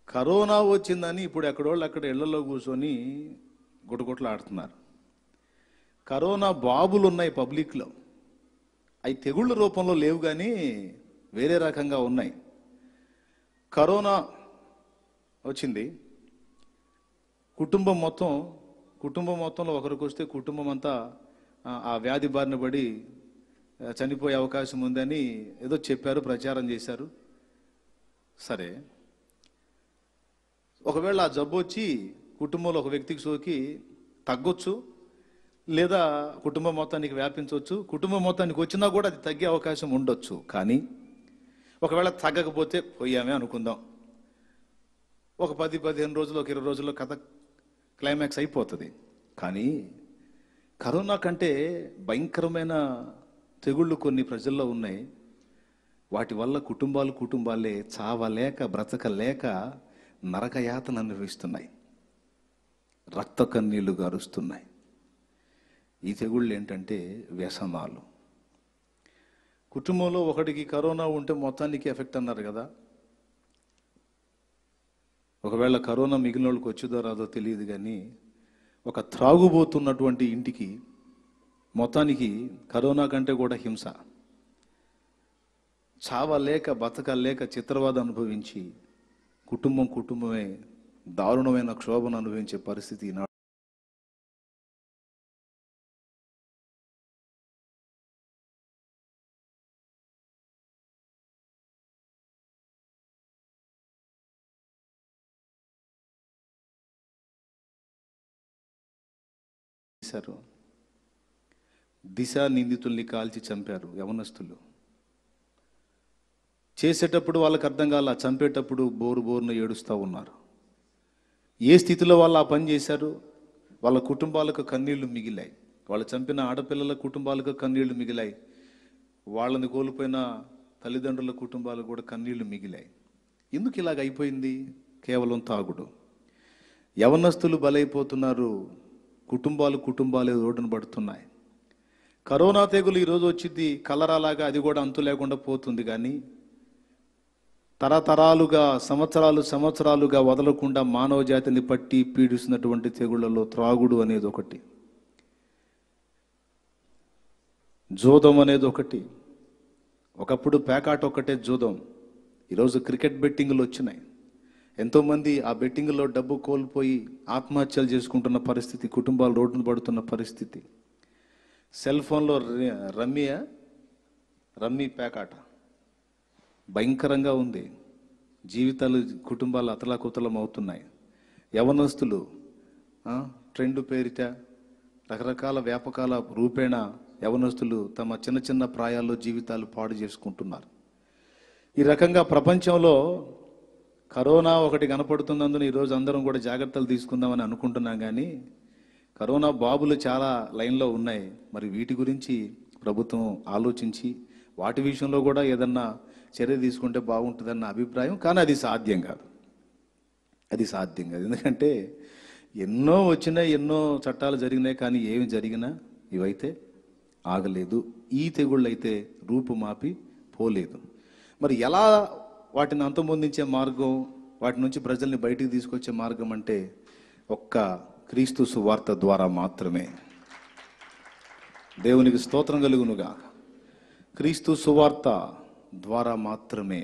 corona వచ్చిందని ఇప్పుడు ఎక్కడోళ్ళు అక్కడ ఇళ్లలో కూర్చొని గుటగుట్లు ఆడుతున్నారు కరోనా బాబులు ఉన్నాయి పబ్లిక్లో అవి తెగుళ్ళ రూపంలో లేవు కానీ వేరే రకంగా ఉన్నాయి కరోనా వచ్చింది కుటుంబం మొత్తం కుటుంబం మొత్తంలో ఒకరికి వస్తే కుటుంబం అంతా ఆ, ఆ వ్యాధి బారిన పడి ఆ, చనిపోయే అవకాశం ఉందని ఏదో చెప్పారు ప్రచారం చేశారు సరే ఒకవేళ ఆ జబ్బు వచ్చి కుటుంబంలో ఒక వ్యక్తికి సోకి తగ్గొచ్చు లేదా కుటుంబం మొత్తానికి వ్యాపించవచ్చు కుటుంబం మొత్తానికి వచ్చినా కూడా అది తగ్గే అవకాశం ఉండొచ్చు కానీ ఒకవేళ తగ్గకపోతే పోయామే అనుకుందాం ఒక పది పదిహేను రోజులు ఒక ఇరవై రోజుల్లో కథ క్లైమాక్స్ అయిపోతుంది కానీ కరోనా కంటే భయంకరమైన తెగుళ్ళు కొన్ని ప్రజల్లో ఉన్నాయి వాటి వల్ల కుటుంబాలు కుటుంబాలే చావలేక బ్రతకలేక నరకయాతన అనుభవిస్తున్నాయి రక్త కన్నీళ్లు గారుస్తున్నాయి ఈ తెగుళ్ళు ఏంటంటే వ్యసనాలు కుటుంబంలో ఒకటికి కరోనా ఉంటే మొత్తానికి ఎఫెక్ట్ అన్నారు కదా ఒకవేళ కరోనా మిగిలిన వాళ్ళకి వచ్చిదో రాదో తెలియదు కానీ ఒక త్రాగుబోతున్నటువంటి ఇంటికి మొత్తానికి కరోనా కంటే కూడా హింస చావలేక బతకలేక చిత్రవాద అనుభవించి కుటుంబం కుటుంబమే దారుణమైన క్షోభను అనుభవించే పరిస్థితి ఈనాడు చేశారు దిశ నిందితుల్ని కాల్చి చంపారు యవనస్తులు చేసేటప్పుడు వాళ్ళకి అర్థం కాల చంపేటప్పుడు బోరు బోరున ఏడుస్తూ ఉన్నారు ఏ స్థితిలో వాళ్ళు ఆ పని చేశారు వాళ్ళ కుటుంబాలకు కన్నీళ్లు మిగిలాయి వాళ్ళు చంపిన ఆడపిల్లల కుటుంబాలకు కన్నీళ్లు మిగిలాయి వాళ్ళని కోల్పోయిన తల్లిదండ్రుల కుటుంబాలకు కూడా కన్నీళ్లు మిగిలాయి ఎందుకు ఇలాగ అయిపోయింది కేవలం తాగుడు యవనస్తులు బలైపోతున్నారు కుటుంబాలు కుటుంబాలు రోడ్డున పడుతున్నాయి కరోనా తెగులు ఈరోజు వచ్చింది కలరాలాగా అది కూడా అంతు లేకుండా పోతుంది కానీ తరతరాలుగా సంవత్సరాలు సంవత్సరాలుగా వదలకుండా మానవ జాతిని పట్టి పీడిస్తున్నటువంటి తెగుళ్లలో త్రాగుడు అనేది ఒకటి జోదం అనేది ఒకటి ఒకప్పుడు పేకాట ఒకటే జోదం ఈరోజు క్రికెట్ బెట్టింగ్లు వచ్చినాయి ఎంతోమంది ఆ బెట్టింగ్లో డబ్బు కోల్పోయి ఆత్మహత్యలు చేసుకుంటున్న పరిస్థితి కుటుంబాలు రోడ్డున పడుతున్న పరిస్థితి సెల్ ఫోన్లో ర- రమ్మియా రమ్మీ పేకాట భయంకరంగా ఉంది జీవితాలు కుటుంబాలు అతలాకుతలం అవుతున్నాయి యవనస్తులు ఆ, ట్రెండ్ పేరిట రకరకాల వ్యాపకాల రూపేణ యవనస్తులు తమ చిన్న చిన్న ప్రాయాల్లో జీవితాలు పాడు చేసుకుంటున్నారు ఈ రకంగా ప్రపంచంలో కరోనా ఒకటి కనపడుతున్నందున ఈరోజు అందరం కూడా జాగ్రత్తలు తీసుకుందామని అనుకుంటున్నాం కానీ కరోనా బాబులు చాలా లైన్లో ఉన్నాయి మరి వీటి గురించి ప్రభుత్వం ఆలోచించి వాటి విషయంలో కూడా ఏదన్నా చర్య తీసుకుంటే బాగుంటుందన్న అభిప్రాయం కానీ అది సాధ్యం కాదు అది సాధ్యం కాదు ఎందుకంటే ఎన్నో వచ్చినాయి ఎన్నో చట్టాలు జరిగినాయి కానీ ఏమి జరిగినా ఇవైతే ఆగలేదు ఈ తెగుళ్ళు అయితే రూపుమాపి పోలేదు మరి ఎలా వాటిని అంతమొందించే మార్గం వాటి నుంచి ప్రజల్ని బయటికి తీసుకొచ్చే మార్గం అంటే ఒక్క క్రీస్తు సువార్త ద్వారా మాత్రమే దేవునికి స్తోత్రం కలుగునుగా క్రీస్తు సువార్త ద్వారా మాత్రమే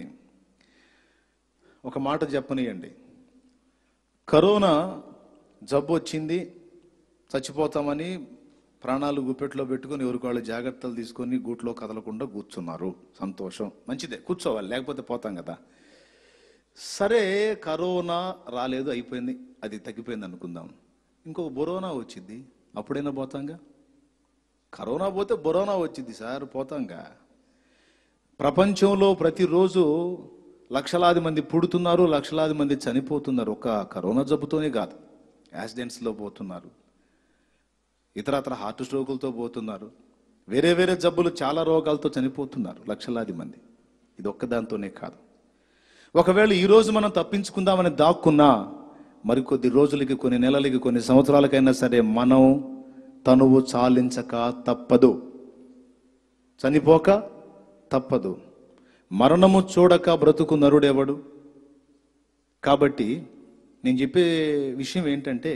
ఒక మాట చెప్పనియండి కరోనా జబ్బు వచ్చింది చచ్చిపోతామని ప్రాణాలు గుప్పెట్లో పెట్టుకొని ఎవరికి వాళ్ళు జాగ్రత్తలు తీసుకొని గూట్లో కదలకుండా కూర్చున్నారు సంతోషం మంచిదే కూర్చోవాలి లేకపోతే పోతాం కదా సరే కరోనా రాలేదు అయిపోయింది అది తగ్గిపోయింది అనుకుందాం ఇంకొక బొరోనా వచ్చింది అప్పుడైనా పోతాంగా కరోనా పోతే బొరోనా వచ్చింది సార్ పోతాంగా ప్రపంచంలో ప్రతిరోజు లక్షలాది మంది పుడుతున్నారు లక్షలాది మంది చనిపోతున్నారు ఒక కరోనా జబ్బుతోనే కాదు యాక్సిడెంట్స్లో పోతున్నారు ఇతరత్ర హార్ట్ స్ట్రోకులతో పోతున్నారు వేరే వేరే జబ్బులు చాలా రోగాలతో చనిపోతున్నారు లక్షలాది మంది ఇది ఒక్కదాంతోనే కాదు ఒకవేళ ఈ రోజు మనం తప్పించుకుందామని దాక్కున్నా మరికొద్ది రోజులకి కొన్ని నెలలకి కొన్ని సంవత్సరాలకైనా సరే మనం తనువు చాలించక తప్పదు చనిపోక తప్పదు మరణము చూడక బ్రతుకు నరుడెవడు కాబట్టి నేను చెప్పే విషయం ఏంటంటే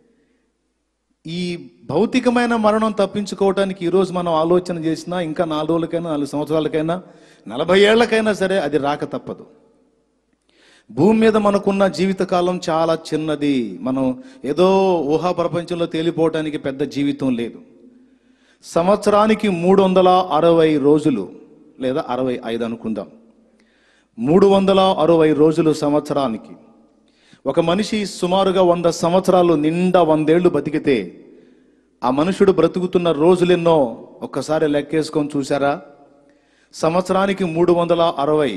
ఈ భౌతికమైన మరణం తప్పించుకోవడానికి ఈరోజు మనం ఆలోచన చేసినా ఇంకా నాలుగు రోజులకైనా నాలుగు సంవత్సరాలకైనా నలభై ఏళ్లకైనా సరే అది రాక తప్పదు భూమి మీద మనకున్న జీవితకాలం చాలా చిన్నది మనం ఏదో ఊహా ప్రపంచంలో తేలిపోవటానికి పెద్ద జీవితం లేదు సంవత్సరానికి మూడు వందల అరవై రోజులు లేదా అరవై ఐదు అనుకుందాం మూడు వందల అరవై రోజులు సంవత్సరానికి ఒక మనిషి సుమారుగా వంద సంవత్సరాలు నిండా వందేళ్లు బతికితే ఆ మనుషుడు బ్రతుకుతున్న రోజులెన్నో ఒక్కసారి లెక్కేసుకొని చూసారా సంవత్సరానికి మూడు వందల అరవై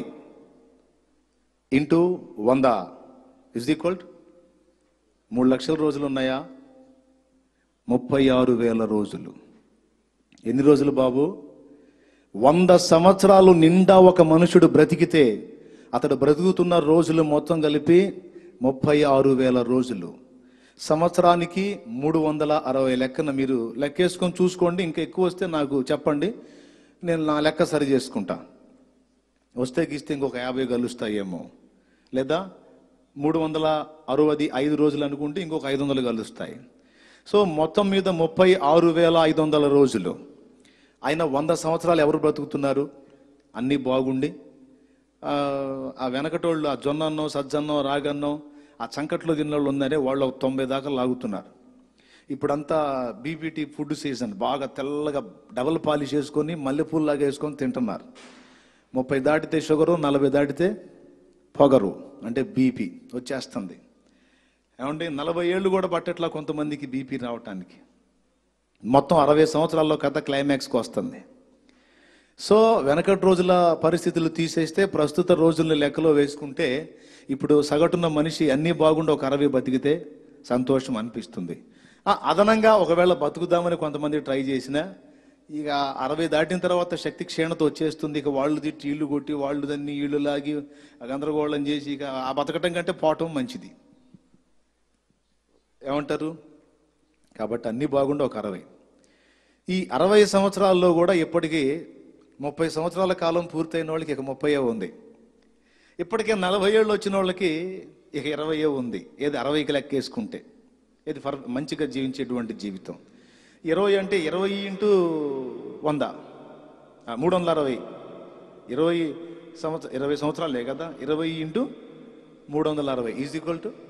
ఇంటూ వంద ఇస్ ఈక్వల్ మూడు లక్షల రోజులు ఉన్నాయా ముప్పై ఆరు వేల రోజులు ఎన్ని రోజులు బాబు వంద సంవత్సరాలు నిండా ఒక మనుషుడు బ్రతికితే అతడు బ్రతుకుతున్న రోజులు మొత్తం కలిపి ముప్పై ఆరు వేల రోజులు సంవత్సరానికి మూడు వందల అరవై లెక్కన మీరు లెక్కేసుకొని చూసుకోండి ఇంకా ఎక్కువ వస్తే నాకు చెప్పండి నేను నా లెక్క సరి చేసుకుంటా వస్తే గీస్తే ఇంకొక యాభై కలుస్తాయేమో లేదా మూడు వందల అరవది ఐదు రోజులు అనుకుంటే ఇంకొక ఐదు వందలు కలుస్తాయి సో మొత్తం మీద ముప్పై ఆరు వేల ఐదు వందల రోజులు ఆయన వంద సంవత్సరాలు ఎవరు బ్రతుకుతున్నారు అన్నీ బాగుండి ఆ, ఆ వెనకటోళ్ళు ఆ జొన్నన్నో సజ్జన్నో రాగన్నో ఆ చంకట్లో తిన్నోళ్ళు ఉన్నారే వాళ్ళు ఒక తొంభై దాకా లాగుతున్నారు ఇప్పుడంతా బీపీటీ ఫుడ్ సీజన్ బాగా తెల్లగా డబల్ పాలిష్ చేసుకొని మల్లెపూల్లాగా వేసుకొని తింటున్నారు ముప్పై దాటితే షుగరు నలభై దాటితే పొగరు అంటే బీపీ వచ్చేస్తుంది ఏమంటే నలభై ఏళ్ళు కూడా పట్టట్లా కొంతమందికి బీపీ రావటానికి మొత్తం అరవై సంవత్సరాల్లో కథ క్లైమాక్స్కి వస్తుంది సో వెనకటి రోజుల పరిస్థితులు తీసేస్తే ప్రస్తుత రోజుల లెక్కలో వేసుకుంటే ఇప్పుడు సగటున మనిషి అన్నీ బాగుండి ఒక అరవై బతికితే సంతోషం అనిపిస్తుంది ఆ, అదనంగా ఒకవేళ బతుకుదామని కొంతమంది ట్రై చేసినా ఇక అరవై దాటిన తర్వాత శక్తి క్షీణత వచ్చేస్తుంది ఇక వాళ్ళు తిట్టి ఇల్లు కొట్టి వాళ్ళు దాన్ని ఇళ్ళు లాగి గందరగోళం చేసి ఇక ఆ బతకటం కంటే పోవటం మంచిది ఏమంటారు కాబట్టి అన్నీ బాగుండి ఒక అరవై ఈ అరవై సంవత్సరాల్లో కూడా ఇప్పటికీ ముప్పై సంవత్సరాల కాలం పూర్తయిన వాళ్ళకి ఇక ముప్పై ఉంది ఇప్పటికే నలభై ఏళ్ళు వచ్చిన వాళ్ళకి ఇక ఇరవై ఉంది ఏది అరవైకి లెక్కేసుకుంటే ఇది ఫర్ మంచిగా జీవించేటువంటి జీవితం ఇరవై అంటే ఇరవై ఇంటూ వంద ఆ, మూడు వందల అరవై ఇరవై సంవత్సర ఇరవై సంవత్సరాలే కదా ఇరవై ఇంటూ మూడు వందల అరవై ఈజ్ ఈక్వల్ టు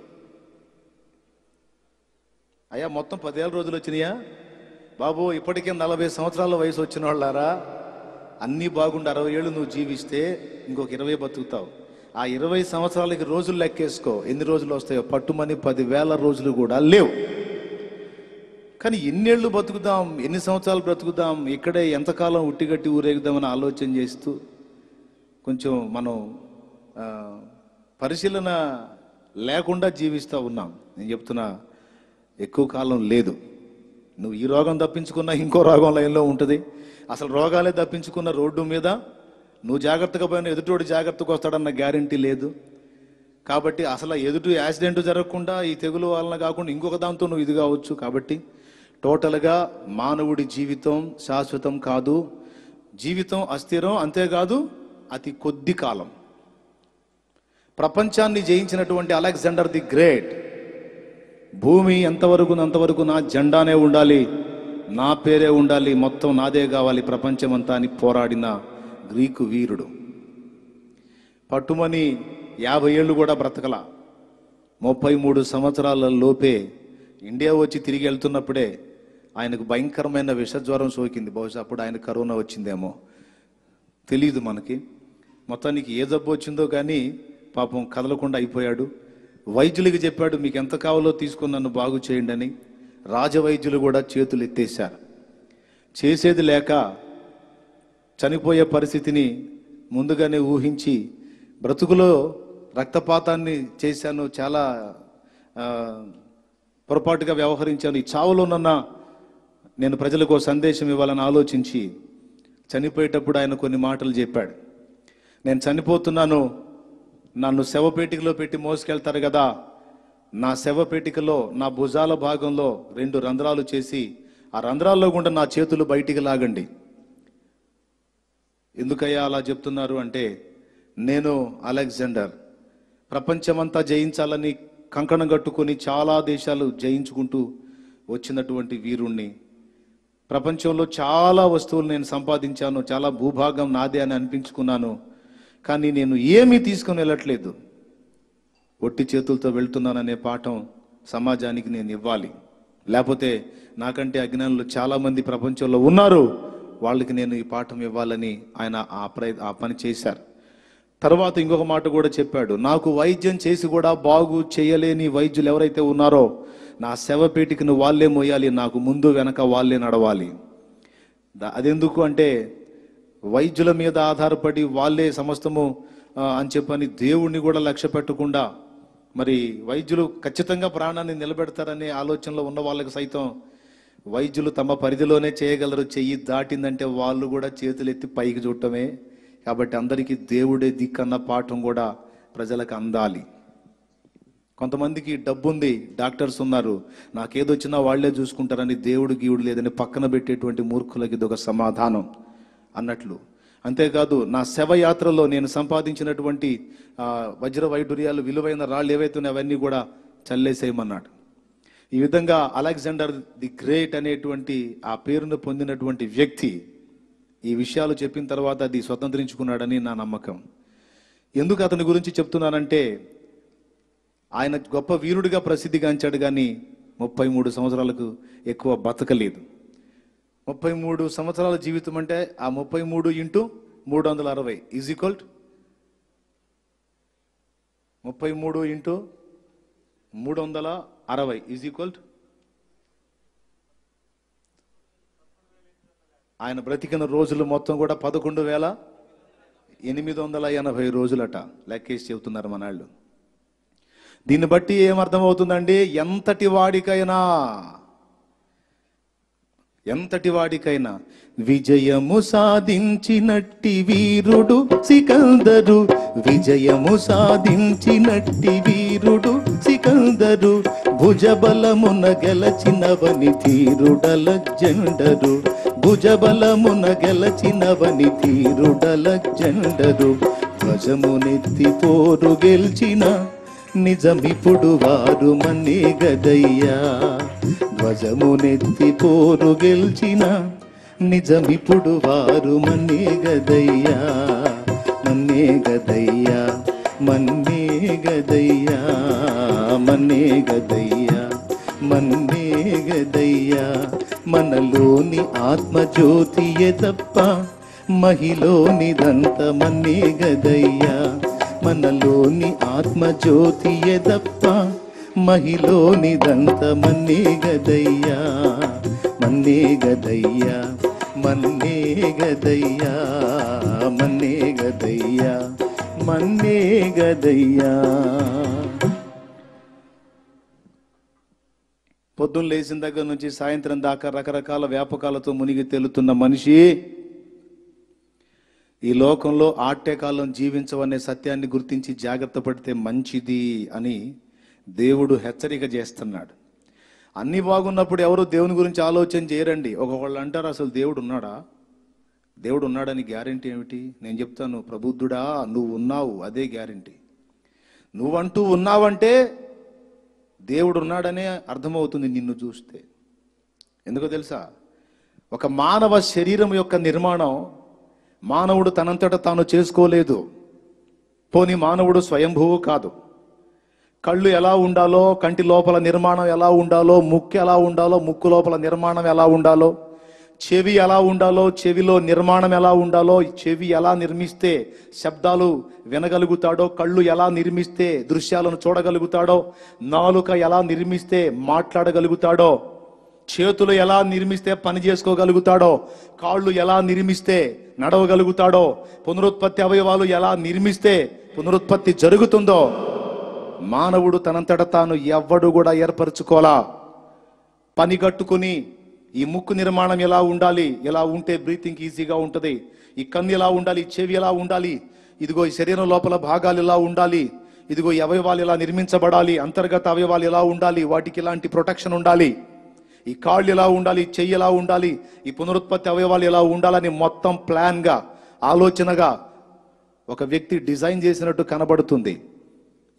అయ్యా మొత్తం పదేళ్ళ రోజులు వచ్చినాయా బాబు ఇప్పటికే నలభై సంవత్సరాల వయసు వచ్చిన వాళ్ళారా అన్నీ బాగుండి అరవై ఏళ్ళు నువ్వు జీవిస్తే ఇంకొక ఇరవై బతుకుతావు ఆ ఇరవై సంవత్సరాలకి రోజులు లెక్కేసుకో ఎన్ని రోజులు వస్తాయో పట్టుమని పదివేల రోజులు కూడా లేవు కానీ ఎన్నేళ్ళు బతుకుదాం ఎన్ని సంవత్సరాలు బ్రతుకుదాం ఇక్కడే ఎంతకాలం ఉట్టిగట్టి ఊరేగుదామని ఆలోచన చేస్తూ కొంచెం మనం ఆ, పరిశీలన లేకుండా జీవిస్తూ ఉన్నాం నేను చెప్తున్నా ఎక్కువ కాలం లేదు నువ్వు ఈ రోగం తప్పించుకున్నా ఇంకో రోగం లైన్లో ఉంటుంది అసలు రోగాలే తప్పించుకున్న రోడ్డు మీద నువ్వు జాగ్రత్తగా పోయిన ఎదుటోడు జాగ్రత్తగా వస్తాడన్న గ్యారంటీ లేదు కాబట్టి అసలు ఎదుటి యాక్సిడెంట్ జరగకుండా ఈ తెగులు వలన కాకుండా ఇంకొక దాంతో నువ్వు ఇది కావచ్చు కాబట్టి టోటల్గా మానవుడి జీవితం శాశ్వతం కాదు జీవితం అస్థిరం అంతేకాదు అతి కొద్ది కాలం ప్రపంచాన్ని జయించినటువంటి అలెగ్జాండర్ ది గ్రేట్ భూమి ఎంతవరకు అంతవరకు నా జెండానే ఉండాలి నా పేరే ఉండాలి మొత్తం నాదే కావాలి ప్రపంచమంతా అని పోరాడిన గ్రీకు వీరుడు పట్టుమని యాభై ఏళ్ళు కూడా బ్రతకల ముప్పై మూడు సంవత్సరాల లోపే ఇండియా వచ్చి తిరిగి వెళ్తున్నప్పుడే ఆయనకు భయంకరమైన విషజ్వరం సోకింది బహుశా అప్పుడు ఆయన కరోనా వచ్చిందేమో తెలియదు మనకి మొత్తానికి ఏ జబ్బు వచ్చిందో కానీ పాపం కదలకుండా అయిపోయాడు వైద్యులకి చెప్పాడు మీకు ఎంత కావాలో తీసుకుని నన్ను బాగు చేయండి అని రాజవైద్యులు కూడా చేతులు ఎత్తేశారు చేసేది లేక చనిపోయే పరిస్థితిని ముందుగానే ఊహించి బ్రతుకులో రక్తపాతాన్ని చేశాను చాలా ఆ, పొరపాటుగా వ్యవహరించాను ఈ చావులోనన్నా నేను ప్రజలకు ఓ సందేశం ఇవ్వాలని ఆలోచించి చనిపోయేటప్పుడు ఆయన కొన్ని మాటలు చెప్పాడు నేను చనిపోతున్నాను నన్ను శవపేటికలో పెట్టి మోసుకెళ్తారు కదా నా శవపేటికలో నా భుజాల భాగంలో రెండు రంధ్రాలు చేసి ఆ రంధ్రాల్లో గుండా నా చేతులు బయటికి లాగండి ఎందుకయ్యా అలా చెప్తున్నారు అంటే నేను అలెగ్జాండర్ ప్రపంచమంతా జయించాలని కంకణం కట్టుకొని చాలా దేశాలు జయించుకుంటూ వచ్చినటువంటి వీరుణ్ణి ప్రపంచంలో చాలా వస్తువులు నేను సంపాదించాను చాలా భూభాగం నాదే అని అనిపించుకున్నాను కానీ నేను ఏమీ తీసుకొని వెళ్ళట్లేదు ఒట్టి చేతులతో వెళ్తున్నాననే పాఠం సమాజానికి నేను ఇవ్వాలి లేకపోతే నాకంటే అజ్ఞానులు చాలా మంది ప్రపంచంలో ఉన్నారు వాళ్ళకి నేను ఈ పాఠం ఇవ్వాలని ఆయన ఆ ప్రయ ఆ పని చేశారు తర్వాత ఇంకొక మాట కూడా చెప్పాడు నాకు వైద్యం చేసి కూడా బాగు చేయలేని వైద్యులు ఎవరైతే ఉన్నారో నా శవపేటికను వాళ్ళే మోయాలి నాకు ముందు వెనక వాళ్ళే నడవాలి దా- అదెందుకు అంటే వైద్యుల మీద ఆధారపడి వాళ్ళే సమస్తము ఆ, అని చెప్పని దేవుణ్ణి కూడా లక్ష్య పెట్టకుండా మరి వైద్యులు ఖచ్చితంగా ప్రాణాన్ని నిలబెడతారనే ఆలోచనలో ఉన్న వాళ్ళకి సైతం వైద్యులు తమ పరిధిలోనే చేయగలరు చెయ్యి దాటిందంటే వాళ్ళు కూడా చేతులు ఎత్తి పైకి చూడటమే కాబట్టి అందరికీ దేవుడే దిక్కన్న పాఠం కూడా ప్రజలకు అందాలి కొంతమందికి డబ్బు ఉంది డాక్టర్స్ ఉన్నారు నాకేదొచ్చినా వాళ్లే చూసుకుంటారని దేవుడు గీవుడు లేదని పక్కన పెట్టేటువంటి మూర్ఖులకి ఇది ఒక సమాధానం అన్నట్లు అంతేకాదు నా శవయాత్రలో నేను సంపాదించినటువంటి ఆ, వజ్ర వైడూర్యాలు విలువైన రాళ్ళు ఏవైతే ఉన్నాయో అవన్నీ కూడా చల్లేసేయమన్నాడు ఈ విధంగా అలెగ్జాండర్ ది గ్రేట్ అనేటువంటి ఆ పేరును పొందినటువంటి వ్యక్తి ఈ విషయాలు చెప్పిన తర్వాత అది స్వతంత్రించుకున్నాడని నా నమ్మకం ఎందుకు అతని గురించి చెప్తున్నానంటే ఆయన గొప్ప వీరుడిగా ప్రసిద్ధిగాంచాడు కానీ ముప్పై మూడు సంవత్సరాలకు ఎక్కువ బతకలేదు ముప్పై మూడు సంవత్సరాల జీవితం అంటే ఆ ముప్పై మూడు ఇంటూ మూడు వందల అరవై ఈజ్ ఈక్వల్ ముప్పై మూడు ఇంటూ మూడు వందల అరవై ఈజ్ ఈక్వల్ ఆయన బ్రతికిన రోజులు మొత్తం కూడా పదకొండు వేల ఎనిమిది వందల ఎనభై రోజులట లెక్కేసి చెబుతున్నారు మనాళ్ళు దీన్ని బట్టి ఏమర్థమవుతుందండి ఎంతటి వాడికైనా ఎంతటి వాడికైనా విజయము సాధించినట్టి వీరుడు సికందరు విజయము సాధించినట్టి వీరుడు సికందరు భుజబలమున గెలచినవని తీరుడల జెండరు భుజబలమున గెలచినవని తీరుడల జెండరు ధ్వజమునెత్తి పోరు గెలిచిన నిజమిప్పుడు వారు మన్నే గదయ్యా ధ్వజమునెత్తి పోరు గెలిచిన నిజమిప్పుడు వారు మన్నే గదయ్యా మన్నే గదయ్యా మన్నే గదయ్యా మన్నే గదయ్యా మన్నే గదయ్యా మనలోని ఆత్మజ్యోతియే తప్ప మహిలోనిదంత మన్నే గదయ్యా మనలోని ఆత్మజ్యోతియే తప్ప మహిలోనిదంత మన్నే గదయ్యా మన్నే గదయ్యా మన్నే గదయ్యా మన్నే గదయ్యా మన్నే గదయ్యా పొద్దున్న లేచిన దగ్గర నుంచి సాయంత్రం దాకా రకరకాల వ్యాపకాలతో మునిగి తేలుతున్న మనిషి ఈ లోకంలో ఆట్టే కాలం జీవించవనే సత్యాన్ని గుర్తించి జాగ్రత్త పడితే మంచిది అని దేవుడు హెచ్చరిక చేస్తున్నాడు అన్ని బాగున్నప్పుడు ఎవరు దేవుని గురించి ఆలోచన చేయరండి ఒక్కొక్కళ్ళు అంటారు అసలు దేవుడు ఉన్నాడా దేవుడు ఉన్నాడని గ్యారంటీ ఏమిటి నేను చెప్తాను ప్రబుద్ధుడా నువ్వు ఉన్నావు అదే గ్యారంటీ నువ్వంటూ ఉన్నావంటే దేవుడు ఉన్నాడనే అర్థమవుతుంది నిన్ను చూస్తే ఎందుకో తెలుసా ఒక మానవ శరీరం యొక్క నిర్మాణం మానవుడు తనంతట తాను చేసుకోలేదు పోని మానవుడు స్వయంభువు కాదు కళ్ళు ఎలా ఉండాలో కంటి లోపల నిర్మాణం ఎలా ఉండాలో ముక్కు ఎలా ఉండాలో ముక్కు లోపల నిర్మాణం ఎలా ఉండాలో చెవి ఎలా ఉండాలో చెవిలో నిర్మాణం ఎలా ఉండాలో చెవి ఎలా నిర్మిస్తే శబ్దాలు వినగలుగుతాడో కళ్ళు ఎలా నిర్మిస్తే దృశ్యాలను చూడగలుగుతాడో నాలుక ఎలా నిర్మిస్తే మాట్లాడగలుగుతాడో చేతులు ఎలా నిర్మిస్తే పని చేసుకోగలుగుతాడో కాళ్ళు ఎలా నిర్మిస్తే నడవగలుగుతాడో పునరుత్పత్తి అవయవాలు ఎలా నిర్మిస్తే పునరుత్పత్తి జరుగుతుందో మానవుడు తనంతట తాను ఎవ్వడు కూడా ఏర్పరచుకోలా పని కట్టుకుని ఈ ముక్కు నిర్మాణం ఎలా ఉండాలి ఎలా ఉంటే బ్రీతింగ్ ఈజీగా ఉంటుంది ఈ కన్ను ఎలా ఉండాలి ఈ చెవి ఎలా ఉండాలి ఇదిగో ఈ శరీరం లోపల భాగాలు ఎలా ఉండాలి ఇదిగో ఈ అవయవాలు ఎలా నిర్మించబడాలి అంతర్గత అవయవాలు ఎలా ఉండాలి వాటికి ఇలాంటి ప్రొటెక్షన్ ఉండాలి ఈ కాళ్ళు ఎలా ఉండాలి ఈ చెయ్యి ఎలా ఉండాలి ఈ పునరుత్పత్తి అవయవాలు ఎలా ఉండాలని మొత్తం ప్లాన్గా ఆలోచనగా ఒక వ్యక్తి డిజైన్ చేసినట్టు కనబడుతుంది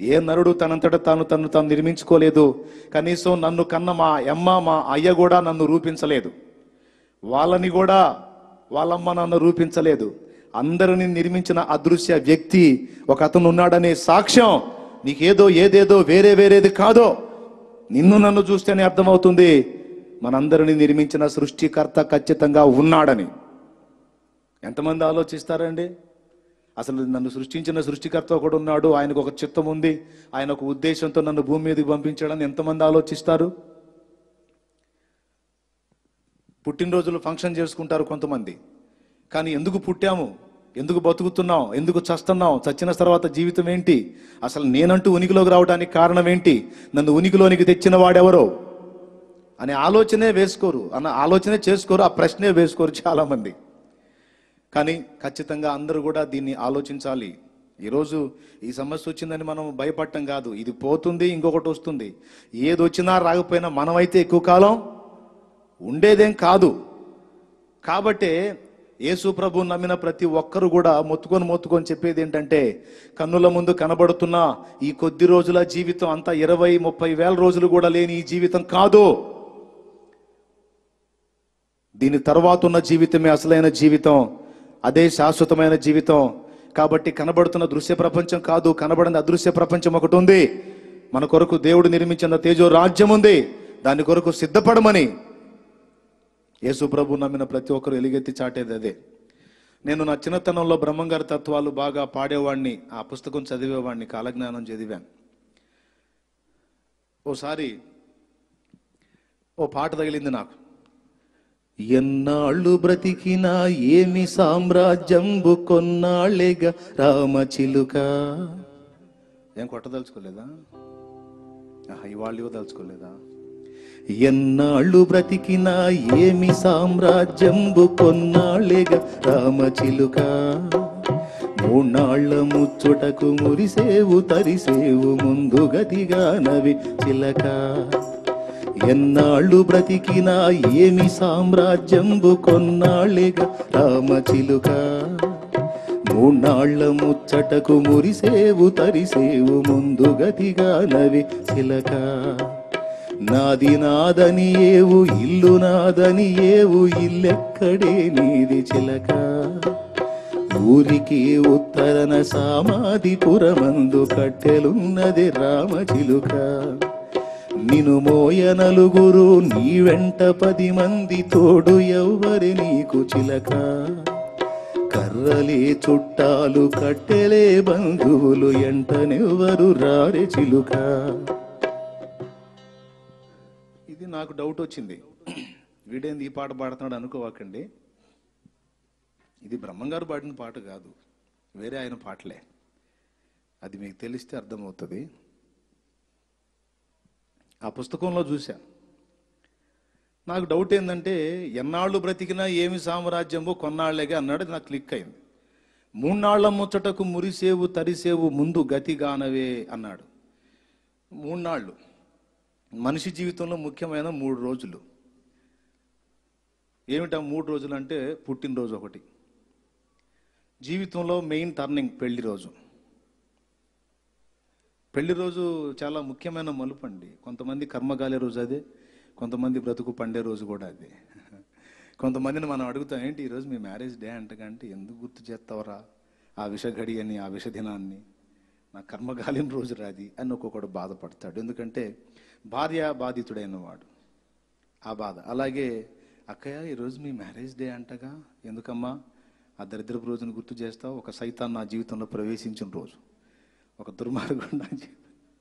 ఏ నరుడు తనంతట తాను తను తాను నిర్మించుకోలేదు కనీసం నన్ను కన్న మా అమ్మ మా అయ్య కూడా నన్ను రూపించలేదు వాళ్ళని కూడా వాళ్ళమ్మ నన్ను రూపించలేదు అందరిని నిర్మించిన అదృశ్య వ్యక్తి ఒక అతను ఉన్నాడనే సాక్ష్యం నీకేదో ఏదేదో వేరే వేరేది కాదో నిన్ను నన్ను చూస్తేనే అర్థమవుతుంది మనందరిని నిర్మించిన సృష్టికర్త ఖచ్చితంగా ఉన్నాడని ఎంతమంది ఆలోచిస్తారండి అసలు నన్ను సృష్టించిన సృష్టికర్త ఒకడు ఉన్నాడు ఆయనకు ఒక చిత్తం ఉంది ఆయన ఒక ఉద్దేశంతో నన్ను భూమి మీదకి పంపించాడని ఎంతమంది ఆలోచిస్తారు పుట్టినరోజులు ఫంక్షన్ చేసుకుంటారు కొంతమంది కానీ ఎందుకు పుట్టాము ఎందుకు బతుకుతున్నాం ఎందుకు చస్తున్నాం చచ్చిన తర్వాత జీవితం ఏంటి అసలు నేనంటూ ఉనికిలోకి రావడానికి కారణం ఏంటి నన్ను ఉనికిలోనికి తెచ్చిన వాడెవరో అనే ఆలోచనే వేసుకోరు అన్న ఆలోచనే చేసుకోరు ఆ ప్రశ్నే వేసుకోరు చాలా మంది కానీ ఖచ్చితంగా అందరూ కూడా దీన్ని ఆలోచించాలి ఈరోజు ఈ సమస్య వచ్చిందని మనం భయపడటం కాదు ఇది పోతుంది ఇంకొకటి వస్తుంది ఏది వచ్చినా రాకపోయినా మనమైతే ఎక్కువ కాలం ఉండేదేం కాదు కాబట్టే యేసు ప్రభు నమ్మిన ప్రతి ఒక్కరు కూడా మొత్తుకొని మొత్తుకొని చెప్పేది ఏంటంటే కన్నుల ముందు కనబడుతున్న ఈ కొద్ది రోజుల జీవితం అంతా ఇరవై ముప్పై వేల రోజులు కూడా లేని ఈ జీవితం కాదు దీని తర్వాత ఉన్న జీవితమే అసలైన జీవితం అదే శాశ్వతమైన జీవితం కాబట్టి కనబడుతున్న దృశ్య ప్రపంచం కాదు కనబడిన అదృశ్య ప్రపంచం ఒకటి ఉంది మన కొరకు దేవుడు నిర్మించిన తేజో రాజ్యం ఉంది దాని కొరకు సిద్ధపడమని యేసు ప్రభు నమ్మిన ప్రతి ఒక్కరు ఎలుగెత్తి చాటేది అదే నేను నా చిన్నతనంలో బ్రహ్మంగారి తత్వాలు బాగా పాడేవాడిని ఆ పుస్తకం చదివేవాడిని కాలజ్ఞానం చదివాను ఓసారి ఓ పాట తగిలింది నాకు ఎన్నాళ్ళు బ్రతికినా ఏమి సామ్రాజ్యంబు కొన్నాళ్ళేగా రామచిలుక ఏం కొట్టదలుచుకోలేదా ఆహా, ఇవాళ ఇవ్వదలుచుకోలేదా ఎన్నాళ్ళు బ్రతికినా ఏమి సామ్రాజ్యంబు కొన్నాళ్ళేగా రామచిలుక మూన్నాళ్ళ ముచ్చుటకు మురిసేవు తరిసేవు ముందు గతిగా నవి చిలక ఎన్నాళ్ళు బ్రతికినా ఏమి సామ్రాజ్యంబు కొన్నాళ్ళేగా రామచిలుక మూన్నాళ్ళ ముచ్చటకు మురిసేవు తరిసేవు ముందు గతిగా నవి చిలక నాది నాదని ఏవు ఇల్లు నాదని ఏవు ఇల్లెక్కడే నీది చిలక ఊరికి ఉత్తరన సామాధిపురమందు కట్టెలున్నది రామచిలుక నిను మోయ నలుగురు నీ వెంట పది మంది తోడు ఎవ్వరి నీకు చిలక కర్రలే చుట్టాలు కట్టెలే బంధువులు ఎంటనెవ్వరు రారే చిలుక ఇది నాకు డౌట్ వచ్చింది వీడేంది ఈ పాట పాడుతున్నాడు అనుకోవాకండి ఇది బ్రహ్మంగారు పాడిన పాట కాదు వేరే ఆయన పాటలే అది మీకు తెలిస్తే అర్థమవుతుంది ఆ పుస్తకంలో చూశా నాకు డౌట్ ఏంటంటే ఎన్నాళ్ళు బ్రతికినా ఏమి సామ్రాజ్యమో కొన్నాళ్లేగా అన్నాడు అది నాకు క్లిక్ అయింది మూన్నాళ్ల ముచ్చటకు మురిసేవు తరిసేవు ముందు గతిగానవే అన్నాడు మూన్నాళ్ళు మనిషి జీవితంలో ముఖ్యమైన మూడు రోజులు ఏమిటా మూడు రోజులు అంటే పుట్టినరోజు ఒకటి జీవితంలో మెయిన్ టర్నింగ్ పెళ్లి రోజు పెళ్లి రోజు చాలా ముఖ్యమైన మలుపు అండి కొంతమంది కర్మగాలే రోజు అదే కొంతమంది బ్రతుకు పండే రోజు కూడా అదే కొంతమందిని మనం అడుగుతాం ఏంటి ఈరోజు మీ మ్యారేజ్ డే అంటకంటే ఎందుకు గుర్తు చేస్తావరా ఆ విష అని ఆ విష దినాన్ని నా కర్మగాలిన రోజు రాది అని ఒక్కొక్కడు బాధపడతాడు ఎందుకంటే భార్య బాధితుడైన వాడు ఆ బాధ అలాగే అక్కయ్య ఈరోజు మీ మ్యారేజ్ డే అంటగా ఎందుకమ్మా ఆ దరిద్రపు రోజును గుర్తు చేస్తావు ఒక సైతాన్ నా జీవితంలో ప్రవేశించిన రోజు ఒక దుర్మార్గుడు నా జీవితం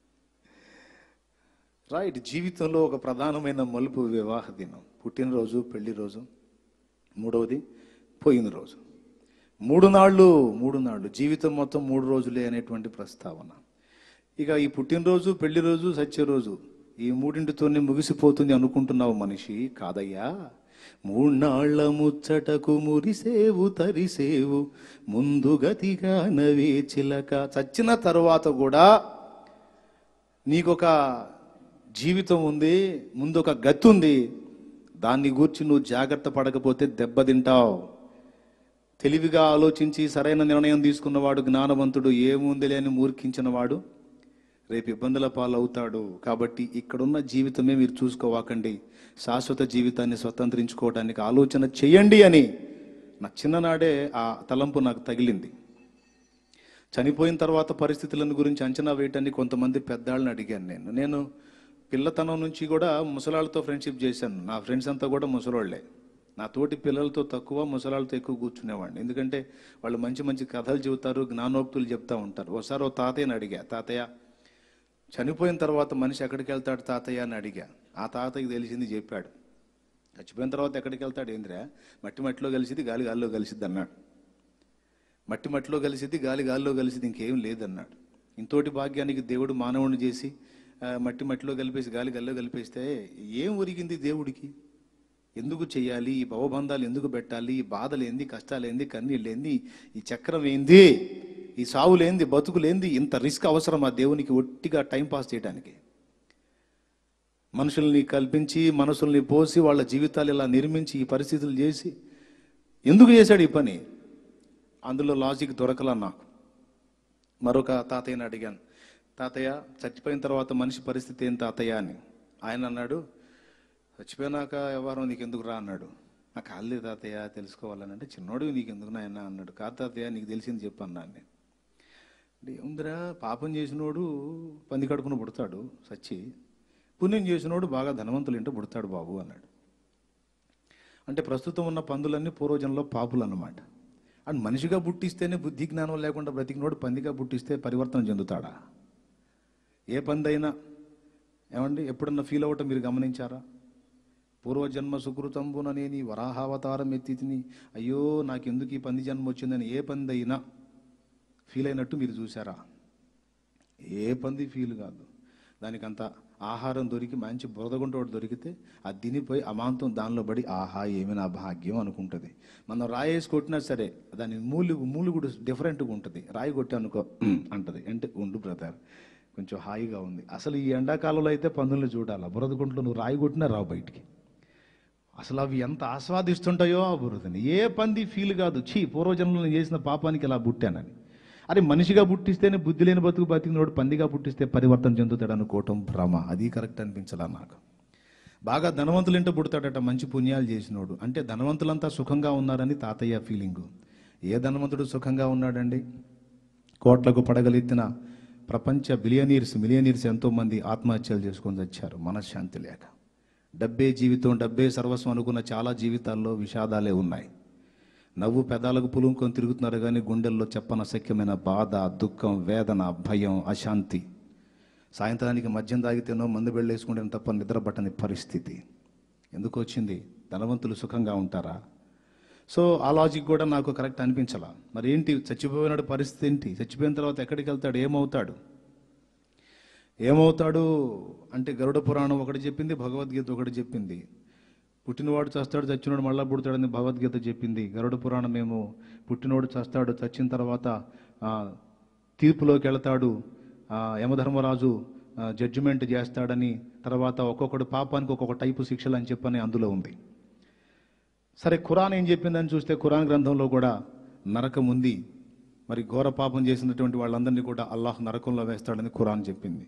రైట్ జీవితంలో ఒక ప్రధానమైన మలుపు వివాహ దినం పుట్టినరోజు పెళ్లి రోజు మూడవది పోయిన రోజు మూడు నాళ్ళు మూడు నాళ్ళు జీవితం మొత్తం మూడు రోజులే అనేటువంటి ప్రస్తావన ఇక ఈ పుట్టినరోజు పెళ్లి రోజు సత్య రోజు ఈ మూడింటితోనే ముగిసిపోతుంది అనుకుంటున్నావు మనిషి కాదయ్యా మూన్నాళ్ల ముచ్చటకు మురిసేవు తరిసేవు ముందు గతిగా నవే చిలక చచ్చిన తర్వాత కూడా నీకొక జీవితం ఉంది ముందు ఒక గతి ఉంది దాన్ని గూర్చి నువ్వు జాగ్రత్త పడకపోతే దెబ్బతింటావు తెలివిగా ఆలోచించి సరైన నిర్ణయం తీసుకున్నవాడు జ్ఞానవంతుడు ఏముందిలే అని మూర్ఖించిన వాడు రేపు ఇబ్బందుల పాలవుతాడు కాబట్టి ఇక్కడున్న జీవితమే మీరు చూసుకోవాకండి శాశ్వత జీవితాన్ని స్వతంత్రించుకోవడానికి ఆలోచన చేయండి అని నా చిన్ననాడే ఆ తలంపు నాకు తగిలింది చనిపోయిన తర్వాత పరిస్థితులను గురించి అంచనా వేయటానికి కొంతమంది పెద్దాళ్ళని అడిగాను నేను నేను పిల్లతనం నుంచి కూడా ముసలాళ్ళతో ఫ్రెండ్షిప్ చేశాను నా ఫ్రెండ్స్ అంతా కూడా ముసలోళ్ళే నా తోటి పిల్లలతో తక్కువ ముసలాళ్ళతో ఎక్కువ కూర్చునేవాడిని ఎందుకంటే వాళ్ళు మంచి మంచి కథలు చెబుతారు జ్ఞానోక్తులు చెప్తా ఉంటారు ఒకసారి ఓ తాతయ్యని అడిగా తాతయ్య చనిపోయిన తర్వాత మనిషి ఎక్కడికి వెళ్తాడు తాతయ్య అని అడిగా ఆ తాతయ్యకి తెలిసింది చెప్పాడు చచ్చిపోయిన తర్వాత ఎక్కడికి వెళ్తాడు ఏంద్రా మట్టి మట్టిలో కలిసిది గాలి గాలిలో కలిసిద్ది అన్నాడు మట్టి మట్టిలో కలిసిద్ది గాలి గాలిలో కలిసిద్ది ఇంకేం లేదన్నాడు ఇంతోటి భాగ్యానికి దేవుడు మానవుని చేసి ఆ, మట్టి మట్టిలో కలిపేసి గాలి గాలిలో కలిపేస్తే ఏం ఒరిగింది దేవుడికి ఎందుకు చేయాలి ఈ భవబంధాలు ఎందుకు పెట్టాలి ఈ బాధలు ఏంది కష్టాలు ఏంది కన్నీళ్ళు ఏంది ఈ చక్రం ఏంది ఈ సావులేంది బతుకులేంది ఇంత రిస్క్ అవసరం ఆ దేవునికి ఒట్టిగా టైం పాస్ చేయడానికి మనుషుల్ని కల్పించి మనసుల్ని పోసి వాళ్ళ జీవితాలు ఇలా నిర్మించి ఈ పరిస్థితులు చేసి ఎందుకు చేశాడు ఈ పని అందులో లాజిక్ దొరకలా నాకు మరొక తాతయ్యని అడిగాను తాతయ్య చచ్చిపోయిన తర్వాత మనిషి పరిస్థితి ఏం తాతయ్య అని ఆయన అన్నాడు చచ్చిపోయినాక వ్యవహారం నీకు ఎందుకు రా అన్నాడు నాకు కాలేదు తాతయ్య తెలుసుకోవాలని అంటే చిన్నోడు నీకు ఎందుకు నాయన అన్నాడు కాదు తాతయ్య నీకు తెలిసింది చెప్పు అన్నాను నేను అంటే ఏముందిరా పాపం చేసినోడు పంది కడుపున పుడతాడు సచ్చి పుణ్యం చేసినోడు బాగా ధనవంతులు ఇంట పుడతాడు బాబు అన్నాడు అంటే ప్రస్తుతం ఉన్న పందులన్నీ పూర్వజన్లో పాపులు అన్నమాట అండ్ మనిషిగా పుట్టిస్తేనే బుద్ధి జ్ఞానం లేకుండా బ్రతికినోడు పందిగా పుట్టిస్తే పరివర్తన చెందుతాడా ఏ పందైనా ఏమండి ఎప్పుడన్నా ఫీల్ అవ్వటం మీరు గమనించారా పూర్వజన్మ సుకృతంబుననే నీ వరాహావతారం ఎత్తి తిని అయ్యో నాకెందుకు ఈ పంది జన్మ వచ్చిందని ఏ పంది అయినా ఫీల్ అయినట్టు మీరు చూసారా ఏ పంది ఫీల్ కాదు దానికంత ఆహారం దొరికి మంచి బురదగుంట ఒకటి దొరికితే అది తినిపోయి అమాంతం దానిలో పడి ఆహా ఏమి నా భాగ్యం అనుకుంటుంది మనం రాయేసి కొట్టినా సరే దాని మూలు మూలు కూడా డిఫరెంట్గా ఉంటుంది రాయి కొట్టి అనుకో అంటది అంటే ఉండు బ్రదర్ కొంచెం హాయిగా ఉంది అసలు ఈ ఎండాకాలంలో అయితే పందుల్ని చూడాలి బురదగుంటలో నువ్వు రాయి కొట్టినా రావు బయటికి అసలు అవి ఎంత ఆస్వాదిస్తుంటాయో ఆ బురదని ఏ పంది ఫీల్ కాదు ఛీ పూర్వజన్మలో నేను చేసిన పాపానికి ఇలా పుట్టానని అరే మనిషిగా పుట్టిస్తేనే బుద్ధి లేని బతుకు బతికినోడు పందిగా పుట్టిస్తే పరివర్తన చెందుతాడు అనుకోవటం భ్రమ అది కరెక్ట్ అనిపించలా నాకు బాగా ధనవంతులింట పుడతాడట మంచి పుణ్యాలు చేసినోడు అంటే ధనవంతులంతా సుఖంగా ఉన్నారని తాతయ్య ఫీలింగు ఏ ధనవంతుడు సుఖంగా ఉన్నాడండి కోట్లకు పడగలెత్తిన ప్రపంచ బిలియనీర్స్ మిలియనీర్స్ ఎంతోమంది ఆత్మహత్యలు చేసుకొని చచ్చారు మనశ్శాంతి లేక డబ్బే జీవితం డబ్బే సర్వస్వం అనుకున్న చాలా జీవితాల్లో విషాదాలే ఉన్నాయి నవ్వు పెదాలకు పులుముకొని తిరుగుతున్నారు కానీ గుండెల్లో చెప్పనసఖ్యమైన బాధ దుఃఖం వేదన భయం అశాంతి సాయంత్రానికి మద్యం తాగితేనో మందు వెళ్ళేసుకుంటే తప్ప నిద్ర పట్టని పరిస్థితి ఎందుకు వచ్చింది ధనవంతులు సుఖంగా ఉంటారా సో ఆ లాజిక్ కూడా నాకు కరెక్ట్ అనిపించాల మరి ఏంటి చచ్చిపోయినాడు పరిస్థితి ఏంటి చచ్చిపోయిన తర్వాత ఎక్కడికి వెళ్తాడు ఏమవుతాడు ఏమవుతాడు అంటే గరుడ పురాణం ఒకటి చెప్పింది భగవద్గీత ఒకటి చెప్పింది పుట్టినవాడు చస్తాడు చచ్చినవాడు మళ్ళా పుడతాడని భగవద్గీత చెప్పింది గరుడ పురాణం ఏమో పుట్టినోడు చస్తాడు చచ్చిన తర్వాత ఆ, తీర్పులోకి వెళతాడు ఆ, యమధర్మరాజు జడ్జిమెంట్ చేస్తాడని తర్వాత ఒక్కొక్కడు పాపానికి ఒక్కొక్క టైపు శిక్షలు అని చెప్పని అందులో ఉంది సరే ఖురాన్ ఏం చెప్పిందని చూస్తే ఖురాన్ గ్రంథంలో కూడా నరకం ఉంది మరి ఘోర పాపం చేసినటువంటి వాళ్ళందరినీ కూడా అల్లాహ్ నరకంలో వేస్తాడని ఖురాన్ చెప్పింది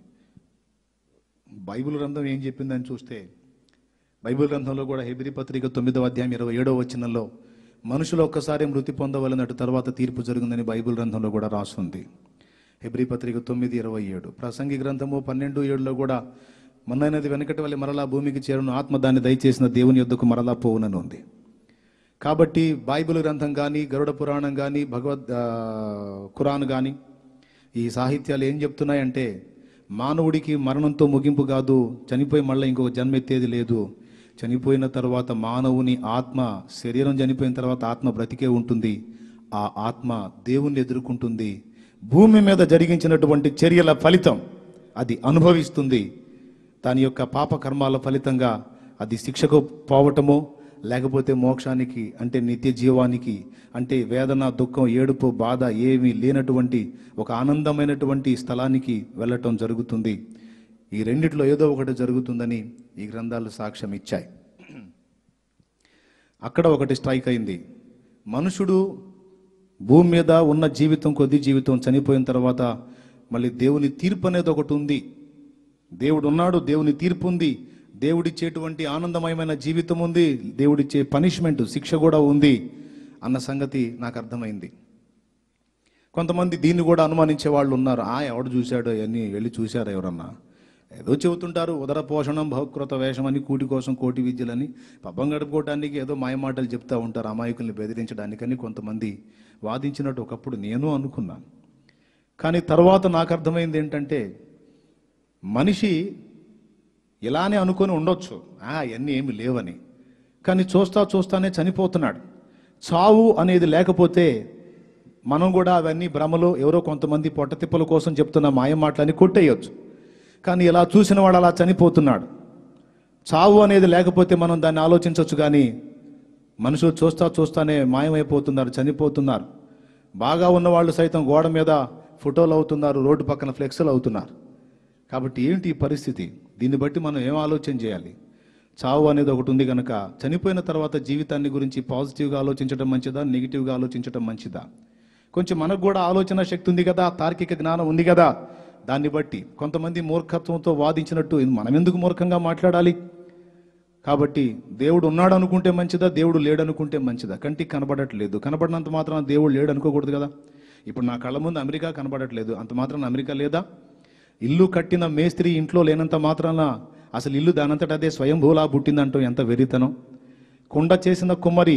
బైబిల్ గ్రంథం ఏం చెప్పిందని చూస్తే బైబిల్ గ్రంథంలో కూడా హెబ్రి పత్రిక తొమ్మిదవ అధ్యాయం ఇరవై ఏడవ వచనంలో మనుషులు ఒక్కసారి మృతి పొందవలనట్టు తర్వాత తీర్పు జరిగిందని బైబిల్ గ్రంథంలో కూడా రాస్తుంది హెబ్రి పత్రిక తొమ్మిది ఇరవై ఏడు ప్రసంగి గ్రంథము పన్నెండు ఏడులో కూడా మొన్నైనది వెనకటి వల్ల మరలా భూమికి చేరును ఆత్మ దాన్ని దయచేసిన దేవుని యొద్దకు మరలా పోవునని ఉంది కాబట్టి బైబిల్ గ్రంథం కానీ గరుడ పురాణం కానీ భగవద్ ఆ, ఖురాన్ కానీ ఈ సాహిత్యాలు ఏం చెప్తున్నాయంటే మానవుడికి మరణంతో ముగింపు కాదు చనిపోయి మళ్ళీ ఇంకొక జన్మ ఎత్తేది లేదు చనిపోయిన తర్వాత మానవుని ఆత్మ శరీరం చనిపోయిన తర్వాత ఆత్మ బ్రతికే ఉంటుంది ఆ ఆత్మ దేవుణ్ణి ఎదుర్కొంటుంది భూమి మీద జరిగించినటువంటి చర్యల ఫలితం అది అనుభవిస్తుంది దాని యొక్క పాప కర్మాల ఫలితంగా అది శిక్షకు పోవటమో లేకపోతే మోక్షానికి అంటే నిత్య జీవానికి అంటే వేదన దుఃఖం ఏడుపు బాధ ఏమీ లేనటువంటి ఒక ఆనందమైనటువంటి స్థలానికి వెళ్ళటం జరుగుతుంది ఈ రెండిట్లో ఏదో ఒకటి జరుగుతుందని ఈ గ్రంథాలు సాక్ష్యం ఇచ్చాయి అక్కడ ఒకటి స్ట్రైక్ అయింది మనుషుడు భూమి మీద ఉన్న జీవితం కొద్ది జీవితం చనిపోయిన తర్వాత మళ్ళీ దేవుని తీర్పు అనేది ఒకటి ఉంది దేవుడు ఉన్నాడు దేవుని తీర్పు ఉంది దేవుడిచ్చేటువంటి ఆనందమయమైన జీవితం ఉంది దేవుడిచ్చే పనిష్మెంట్ శిక్ష కూడా ఉంది అన్న సంగతి నాకు అర్థమైంది కొంతమంది దీన్ని కూడా అనుమానించే వాళ్ళు ఉన్నారు ఆ ఎవడు చూశాడు అవన్నీ వెళ్ళి చూశారు ఎవరన్నా ఏదో చెబుతుంటారు ఉదర పోషణం బహుకృత వేషం అని కూటి కోసం కోటి విద్యలని పబ్బం గడుపుకోవడానికి ఏదో మాయమాటలు చెప్తా ఉంటారు అమాయకుల్ని బెదిరించడానికని కొంతమంది వాదించినట్టు ఒకప్పుడు నేను అనుకున్నాను కానీ తర్వాత నాకు అర్థమైంది ఏంటంటే మనిషి ఇలానే అనుకొని ఉండొచ్చు ఆ అవన్నీ ఏమి లేవని కానీ చూస్తా చూస్తానే చనిపోతున్నాడు చావు అనేది లేకపోతే మనం కూడా అవన్నీ భ్రమలు ఎవరో కొంతమంది పొట్టతిప్పల కోసం చెప్తున్న మాయ మాటలని కొట్టేయొచ్చు కానీ ఇలా చూసిన వాడు అలా చనిపోతున్నాడు చావు అనేది లేకపోతే మనం దాన్ని ఆలోచించవచ్చు కానీ మనుషులు చూస్తా చూస్తానే మాయమైపోతున్నారు చనిపోతున్నారు బాగా ఉన్నవాళ్ళు సైతం గోడ మీద ఫోటోలు అవుతున్నారు రోడ్డు పక్కన ఫ్లెక్స్లు అవుతున్నారు కాబట్టి ఏంటి ఈ పరిస్థితి దీన్ని బట్టి మనం ఏం ఆలోచన చేయాలి చావు అనేది ఒకటి ఉంది కనుక చనిపోయిన తర్వాత జీవితాన్ని గురించి పాజిటివ్గా ఆలోచించడం మంచిదా నెగిటివ్గా ఆలోచించడం మంచిదా కొంచెం మనకు కూడా ఆలోచన శక్తి ఉంది కదా తార్కిక జ్ఞానం ఉంది కదా దాన్ని బట్టి కొంతమంది మూర్ఖత్వంతో వాదించినట్టు మనం ఎందుకు మూర్ఖంగా మాట్లాడాలి కాబట్టి దేవుడు ఉన్నాడు అనుకుంటే మంచిదా దేవుడు లేడు అనుకుంటే మంచిదా కంటికి కనబడట్లేదు కనబడినంత మాత్రాన దేవుడు లేడు అనుకోకూడదు కదా ఇప్పుడు నా కళ్ళ ముందు అమెరికా కనబడట్లేదు అంత మాత్రాన అమెరికా లేదా ఇల్లు కట్టిన మేస్త్రి ఇంట్లో లేనంత మాత్రాన అసలు ఇల్లు దానంతట అదే స్వయంభూలా పుట్టిందంటూ ఎంత వెరితనం కుండ చేసిన కుమ్మరి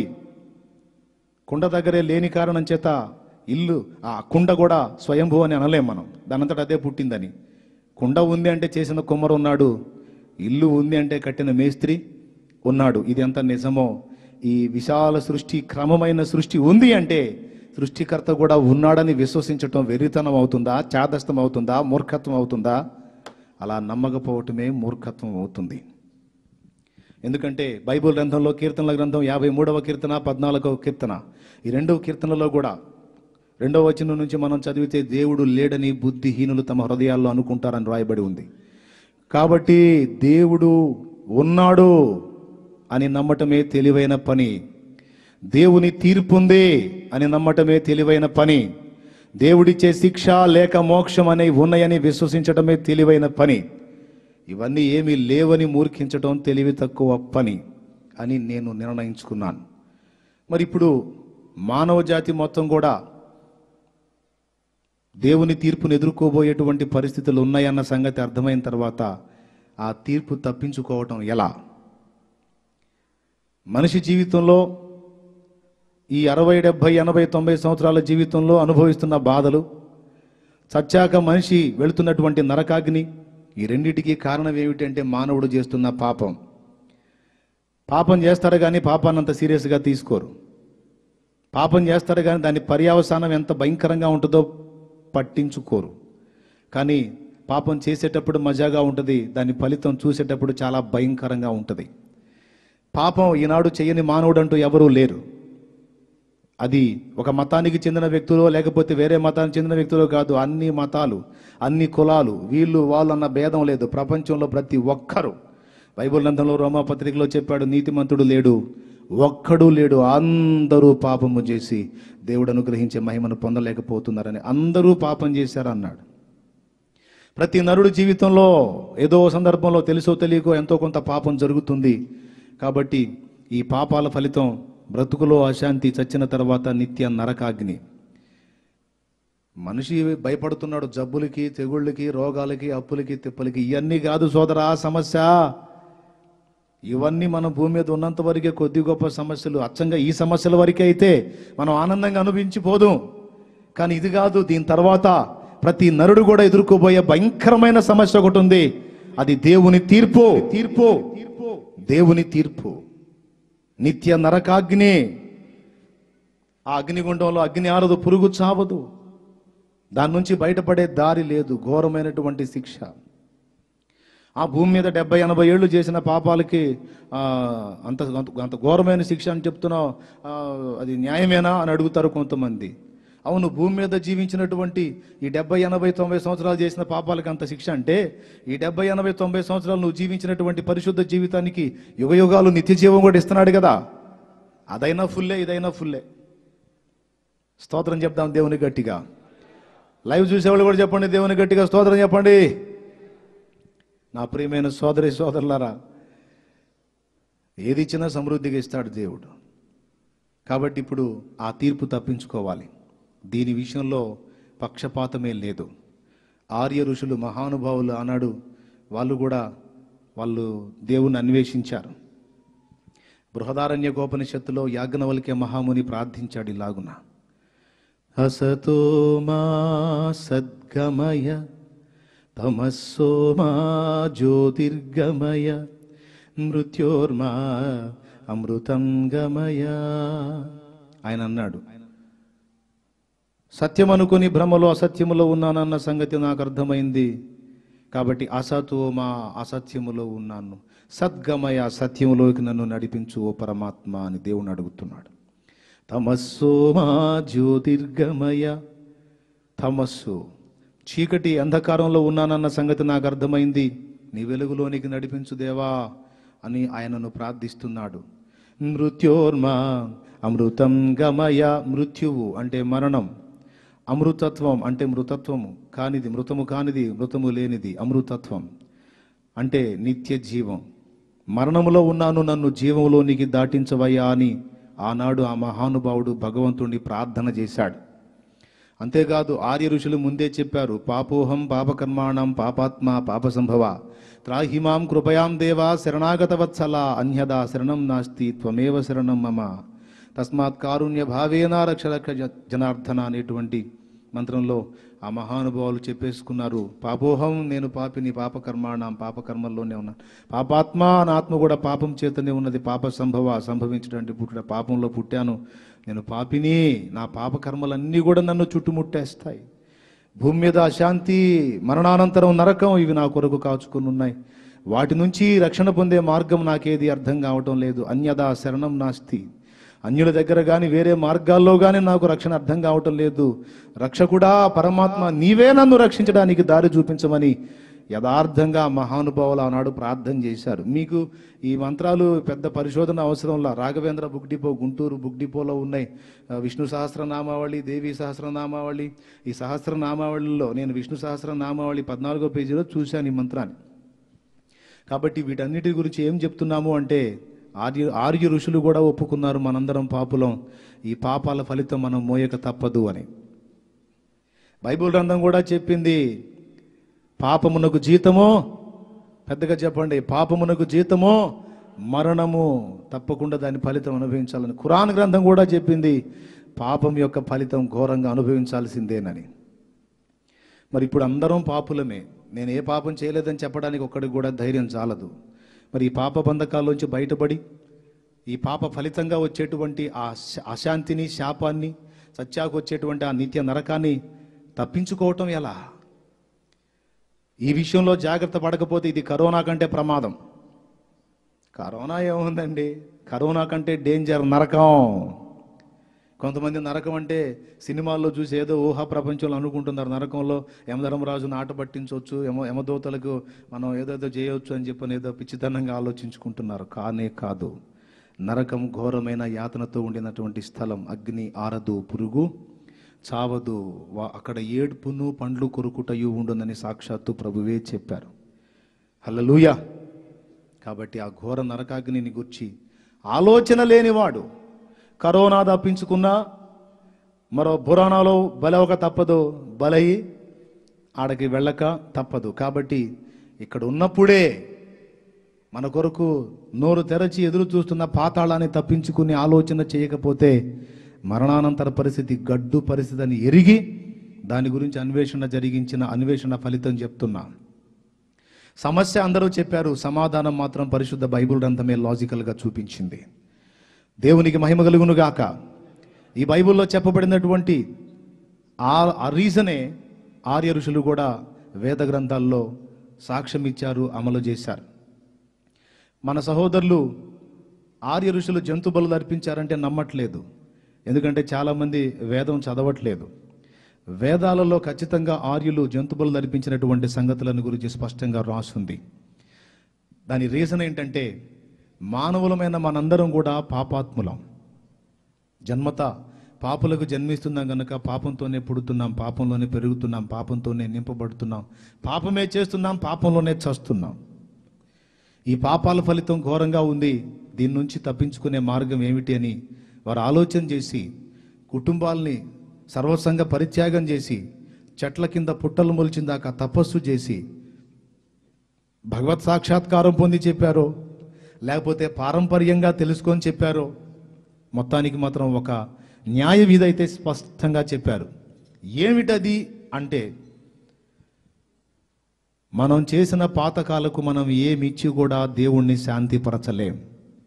కుండ దగ్గరే లేని కారణం చేత ఇల్లు ఆ కుండ కూడా స్వయంభూ అని అనలేం మనం దానంతట అదే పుట్టిందని కుండ ఉంది అంటే చేసిన కుమ్మరు ఉన్నాడు ఇల్లు ఉంది అంటే కట్టిన మేస్త్రి ఉన్నాడు ఇది ఎంత నిజమో ఈ విశాల సృష్టి క్రమమైన సృష్టి ఉంది అంటే సృష్టికర్త కూడా ఉన్నాడని విశ్వసించటం వెర్రితనం అవుతుందా చాదస్తం అవుతుందా మూర్ఖత్వం అవుతుందా అలా నమ్మకపోవటమే మూర్ఖత్వం అవుతుంది ఎందుకంటే బైబిల్ గ్రంథంలో కీర్తనల గ్రంథం యాభై మూడవ కీర్తన పద్నాలుగవ కీర్తన ఈ రెండవ కీర్తనలో కూడా రెండవ వచనం నుంచి మనం చదివితే దేవుడు లేడని బుద్ధిహీనులు తమ హృదయాల్లో అనుకుంటారని రాయబడి ఉంది కాబట్టి దేవుడు ఉన్నాడు అని నమ్మటమే తెలివైన పని దేవుని తీర్పుంది అని నమ్మటమే తెలివైన పని దేవుడిచ్చే శిక్ష లేక మోక్షం అనేవి ఉన్నాయని విశ్వసించటమే తెలివైన పని ఇవన్నీ ఏమీ లేవని మూర్ఖించటం తెలివి తక్కువ పని అని నేను నిర్ణయించుకున్నాను మరి ఇప్పుడు మానవ జాతి మొత్తం కూడా దేవుని తీర్పును ఎదుర్కోబోయేటువంటి పరిస్థితులు ఉన్నాయన్న సంగతి అర్థమైన తర్వాత ఆ తీర్పు తప్పించుకోవటం ఎలా మనిషి జీవితంలో ఈ అరవై డెబ్భై ఎనభై తొంభై సంవత్సరాల జీవితంలో అనుభవిస్తున్న బాధలు చచ్చాక మనిషి వెళుతున్నటువంటి నరకాగ్ని ఈ రెండిటికి కారణం ఏమిటంటే మానవుడు చేస్తున్న పాపం పాపం చేస్తారు కానీ పాపాన్ని అంత సీరియస్గా తీసుకోరు పాపం చేస్తారు కానీ దాని పర్యావసానం ఎంత భయంకరంగా ఉంటుందో పట్టించుకోరు కానీ పాపం చేసేటప్పుడు మజాగా ఉంటుంది దాని ఫలితం చూసేటప్పుడు చాలా భయంకరంగా ఉంటుంది పాపం ఈనాడు చేయని మానవుడు అంటూ ఎవరూ లేరు అది ఒక మతానికి చెందిన వ్యక్తులో లేకపోతే వేరే మతానికి చెందిన వ్యక్తులో కాదు అన్ని మతాలు అన్ని కులాలు వీళ్ళు వాళ్ళు అన్న భేదం లేదు ప్రపంచంలో ప్రతి ఒక్కరు బైబిల్ గ్రంథంలో రోమాపత్రికలో చెప్పాడు నీతిమంతుడు లేడు ఒక్కడు లేడు అందరూ పాపము చేసి దేవుడు అనుగ్రహించే మహిమను పొందలేకపోతున్నారని అందరూ పాపం చేశారు అన్నాడు ప్రతి నరుడు జీవితంలో ఏదో సందర్భంలో తెలుసో తెలియకో ఎంతో కొంత పాపం జరుగుతుంది కాబట్టి ఈ పాపాల ఫలితం బ్రతుకులో అశాంతి చచ్చిన తర్వాత నిత్య నరకాగ్ని మనిషి భయపడుతున్నాడు జబ్బులకి తెగుళ్ళకి రోగాలకి అప్పులకి తిప్పలకి ఇవన్నీ కాదు సోదరా సమస్య ఇవన్నీ మన భూమి మీద ఉన్నంత వరకే కొద్ది గొప్ప సమస్యలు అచ్చంగా ఈ సమస్యల వరకే అయితే మనం ఆనందంగా అనుభవించిపోదు కానీ ఇది కాదు దీని తర్వాత ప్రతి నరుడు కూడా ఎదుర్కోబోయే భయంకరమైన సమస్య ఒకటి ఉంది అది దేవుని తీర్పు తీర్పు దేవుని తీర్పు నిత్య నరకాగ్ని ఆ అగ్నిగుండంలో అగ్ని ఆరదు పురుగు చావదు దాని నుంచి బయటపడే దారి లేదు ఘోరమైనటువంటి శిక్ష ఆ భూమి మీద డెబ్బై ఎనభై ఏళ్ళు చేసిన పాపాలకి ఆ, అంత అంత- అంత ఘోరమైన శిక్ష అని చెప్తున్నావు ఆ, అది న్యాయమేనా అని అడుగుతారు కొంతమంది అవును భూమి మీద జీవించినటువంటి ఈ డెబ్బై ఎనభై తొంభై సంవత్సరాలు చేసిన పాపాలకి అంత శిక్ష అంటే ఈ డెబ్బై ఎనభై తొంభై సంవత్సరాలు నువ్వు జీవించినటువంటి పరిశుద్ధ జీవితానికి యుగ యుగాలు నిత్య జీవం కూడా ఇస్తున్నాడు కదా అదైనా ఫుల్లే ఇదైనా ఫుల్లే స్తోత్రం చెప్దాం దేవుని గట్టిగా లైవ్ చూసేవాళ్ళు కూడా చెప్పండి దేవుని గట్టిగా స్తోత్రం చెప్పండి నా ప్రియమైన సోదరి సోదరులారా ఏది ఇచ్చినా సమృద్ధిగా ఇస్తాడు దేవుడు కాబట్టి ఇప్పుడు ఆ తీర్పు తప్పించుకోవాలి దీని విషయంలో పక్షపాతమే లేదు ఆర్య ఋషులు మహానుభావులు ఆనాడు వాళ్ళు కూడా వాళ్ళు దేవుని అన్వేషించారు బృహదారణ్య గోపనిషత్తులో యాజ్ఞవల్క్య మహాముని ప్రార్థించాడు ఇలాగున హసతో మా సద్గమయ తమస్సో మా జ్యోతిర్గమయ మృత్యోర్మా అమృతం గమయ ఆయన అన్నాడు సత్యం అనుకుని భ్రమలో అసత్యములో ఉన్నానన్న సంగతి నాకు అర్థమైంది కాబట్టి అసతో మా అసత్యములో ఉన్నాను సద్గమయ సత్యములోకి నన్ను నడిపించు ఓ పరమాత్మ అని దేవుని అడుగుతున్నాడు తమస్సు మా జ్యోతిర్గమయ తమస్సు చీకటి అంధకారంలో ఉన్నానన్న సంగతి నాకు అర్థమైంది నీ వెలుగులోనికి నడిపించు దేవా అని ఆయనను ప్రార్థిస్తున్నాడు మృత్యోర్మా అమృతం గమయ మృత్యువు అంటే మరణం అమృతత్వం అంటే మృతత్వము కానిది మృతము కానిది మృతము లేనిది అమృతత్వం అంటే నిత్య జీవం మరణములో ఉన్నాను నన్ను జీవంలోనికి దాటించవయ్యా అని ఆనాడు ఆ మహానుభావుడు భగవంతుణ్ణి ప్రార్థన చేశాడు అంతేకాదు ఆర్య ఋషులు ముందే చెప్పారు పాపోహం పాపకర్మాణం పాపాత్మ పాప సంభవ త్రాహిమాం కృపయాం దేవా శరణాగత వత్సల అన్యదా శరణం నాస్తి త్వమేవ శరణం మమ తస్మాత్ కారుణ్య భావేనా రక్ష రక్ష జ- జనార్దన అనేటువంటి మంత్రంలో ఆ మహానుభావులు చెప్పేసుకున్నారు పాపోహం నేను పాపిని పాపకర్మాణం పాపకర్మల్లోనే ఉన్నాను పాపాత్మ నా ఆత్మ కూడా పాపం చేతనే ఉన్నది పాప సంభవ సంభవించడానికి పుట్టిన పాపంలో పుట్టాను నేను పాపిని నా పాపకర్మలన్నీ కూడా నన్ను చుట్టుముట్టేస్తాయి భూమి మీద అశాంతి మరణానంతరం నరకం ఇవి నా కొరకు కాచుకుని ఉన్నాయి వాటి నుంచి రక్షణ పొందే మార్గం నాకేది అర్థం కావటం లేదు అన్యదా శరణం నాస్తి అన్యుల దగ్గర కానీ వేరే మార్గాల్లో కానీ నాకు రక్షణ అర్థం కావటం లేదు రక్షకుడా పరమాత్మ నీవే నన్ను రక్షించడానికి దారి చూపించమని యథార్థంగా మహానుభావులు ఆనాడు ప్రార్థన చేశారు మీకు ఈ మంత్రాలు పెద్ద పరిశోధన అవసరంలా Raghavendra book depot Guntur book డిపోలో ఉన్నాయి ఆ, విష్ణు సహస్రనామావళి దేవి సహస్రనామావళి ఈ సహస్రనామావళిలో నేను విష్ణు సహస్రనామావళి పద్నాలుగో పేజీలో చూశాను ఈ మంత్రాన్ని కాబట్టి వీటన్నిటి గురించి ఏం చెప్తున్నాము అంటే ఆర్య ఆర్య ఋషులు కూడా ఒప్పుకున్నారు మనందరం పాపులం ఈ పాపాల ఫలితం మనం మోయక తప్పదు అని బైబిల్ గ్రంథం కూడా చెప్పింది పాపమునకు జీతమో పెద్దగా చెప్పండి పాపమునకు జీతమో మరణము తప్పకుండా దాని ఫలితం అనుభవించాలని ఖురాన్ గ్రంథం కూడా చెప్పింది పాపం యొక్క ఫలితం ఘోరంగా అనుభవించాల్సిందేనని మరి ఇప్పుడు అందరం పాపులమే నేను ఏ పాపం చేయలేదని చెప్పడానికి ఒక్కడికి కూడా ధైర్యం చాలదు మరి ఈ పాప బంధకాల్లోంచి బయటపడి ఈ పాప ఫలితంగా వచ్చేటువంటి ఆ శ- అశాంతిని శాపాన్ని సత్యాకు వచ్చేటువంటి ఆ నిత్య నరకాన్ని తప్పించుకోవటం ఎలా ఈ విషయంలో జాగ్రత్త పడకపోతే ఇది కరోనా కంటే ప్రమాదం కరోనా ఏముందండి కరోనా కంటే డేంజర్ నరకం కొంతమంది నరకం అంటే సినిమాల్లో చూసి ఏదో ఊహా ప్రపంచంలో అనుకుంటున్నారు నరకంలో యమధర్మరాజును ఆట పట్టించవచ్చు యమ యమదూతలకు మనం ఏదేదో చేయవచ్చు అని చెప్పని ఏదో పిచ్చితనంగా ఆలోచించుకుంటున్నారు కానే కాదు నరకం ఘోరమైన యాతనతో ఉండినటువంటి స్థలం అగ్ని ఆరదు పురుగు చావదు వా- అక్కడ ఏడుపును పండ్లు కొరుకుటయు ఉండునని సాక్షాత్తు ప్రభువే చెప్పారు హల్లెలూయా కాబట్టి ఆ ఘోర నరకాగ్నిని గుర్చి ఆలోచన లేనివాడు కరోనా తప్పించుకున్నా మరో పురాణాలో బలవక తప్పదు బలయి ఆడకి వెళ్ళక తప్పదు కాబట్టి ఇక్కడ ఉన్నప్పుడే మన కొరకు నోరు తెరచి ఎదురు చూస్తున్న పాతాళాన్ని తప్పించుకుని ఆలోచన చేయకపోతే మరణానంతర పరిస్థితి గడ్డు పరిస్థితి అని ఎరిగి దాని గురించి అన్వేషణ జరిగించిన అన్వేషణ ఫలితం చెప్తున్నా సమస్య అందరూ చెప్పారు సమాధానం మాత్రం పరిశుద్ధ బైబిల్ గ్రంథమే లాజికల్గా చూపించింది దేవునికి మహిమ కలుగును గాక ఈ బైబిల్లో చెప్పబడినటువంటి ఆ ఆ రీజనే ఆర్య ఋషులు కూడా వేద గ్రంథాల్లో సాక్ష్యం ఇచ్చారు అమలు చేశారు మన సహోదరులు ఆర్య ఋషులు జంతు బలులు అర్పించారంటే నమ్మట్లేదు ఎందుకంటే చాలామంది వేదం చదవట్లేదు వేదాలలో ఖచ్చితంగా ఆర్యులు జంతు బలులు అర్పించినటువంటి సంగతులను గురించి స్పష్టంగా రాసుంది దాని రీజన్ ఏంటంటే మానవులమైన మనందరం కూడా పాపాత్ములం జన్మత పాపులకు జన్మిస్తున్నాం కనుక పాపంతోనే పుడుతున్నాం పాపంలోనే పెరుగుతున్నాం పాపంతోనే నింపబడుతున్నాం పాపమే చేస్తున్నాం పాపంలోనే చస్తున్నాం ఈ పాపాల ఫలితం ఘోరంగా ఉంది దీని నుంచి తప్పించుకునే మార్గం ఏమిటి అని వారు ఆలోచన చేసి కుటుంబాల్ని సర్వసంగ పరిత్యాగం చేసి చెట్ల కింద పుట్టలు మొలిచిన దాకా తపస్సు చేసి భగవత్ సాక్షాత్కారం పొంది చెప్పారో లేకపోతే పారంపర్యంగా తెలుసుకొని చెప్పారో మొత్తానికి మాత్రం ఒక న్యాయ విధి అయితే స్పష్టంగా చెప్పారు ఏమిటది అంటే మనం చేసిన పాతకాలకు మనం ఏమిచ్చి కూడా దేవుణ్ణి శాంతిపరచలేం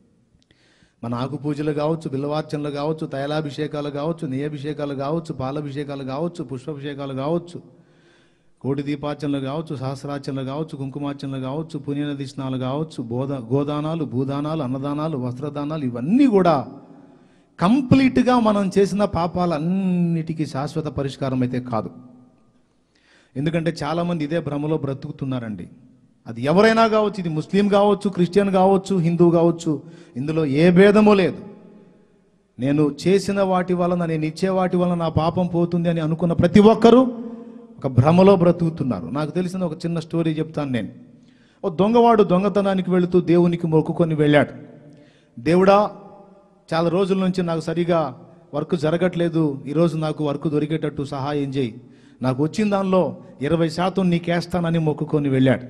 మన ఆకు పూజలు కావచ్చు బిల్వార్చనలు కావచ్చు తైలాభిషేకాలు కావచ్చు నెయ్యభిషేకాలు కావచ్చు పాలాభిషేకాలు కావచ్చు పుష్పాభిషేకాలు కావచ్చు కోటి దీపార్చనలు కావచ్చు సహస్రార్చనలు కావచ్చు కుంకుమార్చనలు కావచ్చు పుణ్యనది స్నానాలు కావచ్చు బోధ గోదానాలు భూదానాలు అన్నదానాలు వస్త్రదానాలు ఇవన్నీ కూడా కంప్లీట్గా మనం చేసిన పాపాలన్నిటికీ శాశ్వత పరిష్కారం అయితే కాదు ఎందుకంటే చాలామంది ఇదే భ్రమలో బ్రతుకుతున్నారండి అది ఎవరైనా కావచ్చు ఇది ముస్లిం కావచ్చు క్రిస్టియన్ కావచ్చు హిందూ కావచ్చు ఇందులో ఏ భేదమూ లేదు నేను చేసిన వాటి వలన నేను ఇచ్చే వాటి వలన నా పాపం పోతుంది అని అనుకున్న ప్రతి ఒక్కరూ ఒక భ్రమలో బ్రతుకుతున్నారు నాకు తెలిసిన ఒక చిన్న స్టోరీ చెప్తాను నేను ఓ దొంగవాడు దొంగతనానికి వెళుతూ దేవునికి మొక్కుకొని వెళ్ళాడు దేవుడా చాలా రోజుల నుంచి నాకు సరిగా వర్క్ జరగట్లేదు ఈరోజు నాకు వర్క్ దొరికేటట్టు సహాయం చేయి నాకు వచ్చిన దానిలో ఇరవై శాతం నీకేస్తానని మొక్కుకొని వెళ్ళాడు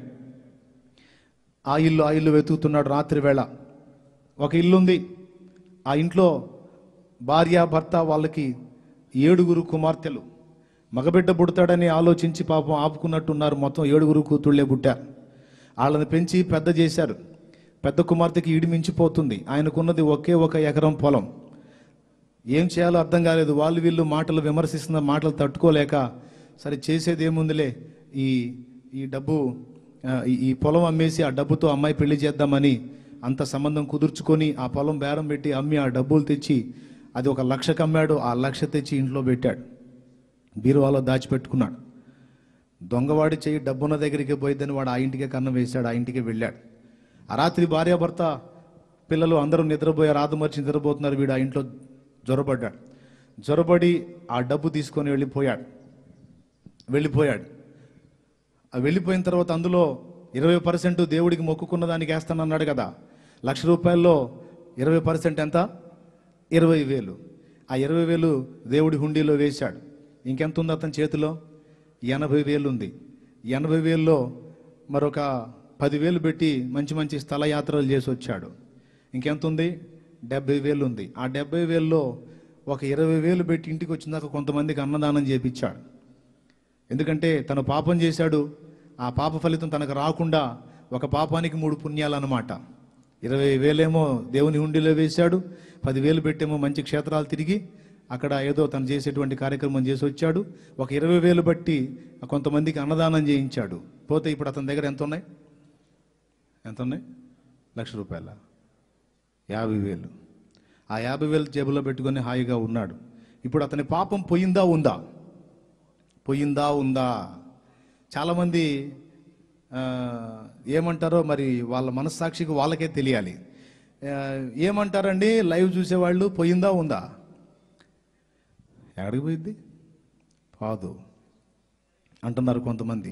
ఆ ఇల్లు ఆ ఇల్లు వెతుకుతున్నాడు రాత్రి వేళ ఒక ఇల్లు ఉంది ఆ ఇంట్లో భార్య భర్త వాళ్ళకి ఏడుగురు కుమార్తెలు మగబిడ్డ పుడతాడని ఆలోచించి పాపం ఆపుకున్నట్టున్నారు మొత్తం ఏడుగురు కూతుళ్ళే పుట్టారు వాళ్ళని పెంచి పెద్ద చేశారు పెద్ద కుమార్తెకి ఈడి మించిపోతుంది ఆయనకున్నది ఒకే ఒక ఎకరం పొలం ఏం చేయాలో అర్థం కాలేదు వాళ్ళు వీళ్ళు మాటలు విమర్శిస్తున్న మాటలు తట్టుకోలేక సరే చేసేది ఏముందిలే ఈ ఈ డబ్బు ఆ, ఈ- ఈ పొలం అమ్మేసి ఆ డబ్బుతో అమ్మాయి పెళ్లి చేద్దామని అంత సంబంధం కుదుర్చుకొని ఆ పొలం బేరం పెట్టి అమ్మి ఆ డబ్బులు తెచ్చి అది ఒక లక్షకు అమ్మాడు ఆ లక్ష తెచ్చి ఇంట్లో పెట్టాడు బీరువాలో దాచిపెట్టుకున్నాడు దొంగవాడి చెయ్యి డబ్బున్న దగ్గరికి పోయిద్దని వాడు ఆ ఇంటికే కన్నం వేశాడు ఆ ఇంటికి వెళ్ళాడు ఆ రాత్రి భార్యాభర్త పిల్లలు అందరూ నిద్రపోయారు ఆదుమర్చి నిద్రపోతున్నారు వీడు ఆ ఇంట్లో జ్వరపడ్డాడు జ్వరపడి ఆ డబ్బు తీసుకొని వెళ్ళిపోయాడు వెళ్ళిపోయాడు ఆ వెళ్ళిపోయిన తర్వాత అందులో ఇరవై పర్సెంట్ దేవుడికి మొక్కుకున్న దానికి వేస్తానన్నాడు కదా లక్ష రూపాయల్లో ఇరవై పర్సెంట్ ఎంత ఇరవై వేలు ఆ ఇరవై వేలు దేవుడి హుండీలో వేశాడు ఇంకెంత ఉంది అతని చేతిలో ఎనభై వేలు ఉంది ఎనభై వేల్లో మరొక పదివేలు పెట్టి మంచి మంచి స్థల యాత్రలు చేసి వచ్చాడు ఇంకెంత ఉంది డెబ్బై వేలు ఉంది ఆ డెబ్బై వేల్లో ఒక ఇరవై వేలు పెట్టి ఇంటికి వచ్చినాక కొంతమందికి అన్నదానం చేపించాడు ఎందుకంటే తను పాపం చేశాడు ఆ పాప ఫలితం తనకు రాకుండా ఒక పాపానికి మూడు పుణ్యాలు అన్నమాట ఇరవై వేలేమో దేవుని హుండీలో వేశాడు పదివేలు పెట్టేమో మంచి క్షేత్రాలు తిరిగి అక్కడ ఏదో తను చేసేటువంటి కార్యక్రమం చేసి వచ్చాడు ఒక ఇరవై వేలు బట్టి కొంతమందికి అన్నదానం చేయించాడు పోతే ఇప్పుడు అతని దగ్గర ఎంత ఉన్నాయి ఎంత ఉన్నాయి లక్ష రూపాయల యాభై వేలు ఆ యాభై వేలు జేబులో పెట్టుకొని హాయిగా ఉన్నాడు ఇప్పుడు అతని పాపం పోయిందా ఉందా పోయిందా ఉందా చాలామంది ఆ, ఏమంటారో మరి వాళ్ళ మనస్సాక్షికి వాళ్ళకే తెలియాలి ఆ, ఏమంటారండి లైవ్ చూసేవాళ్ళు పోయిందా ఉందా ఎక్కడికి పోయింది కాదు అంటున్నారు కొంతమంది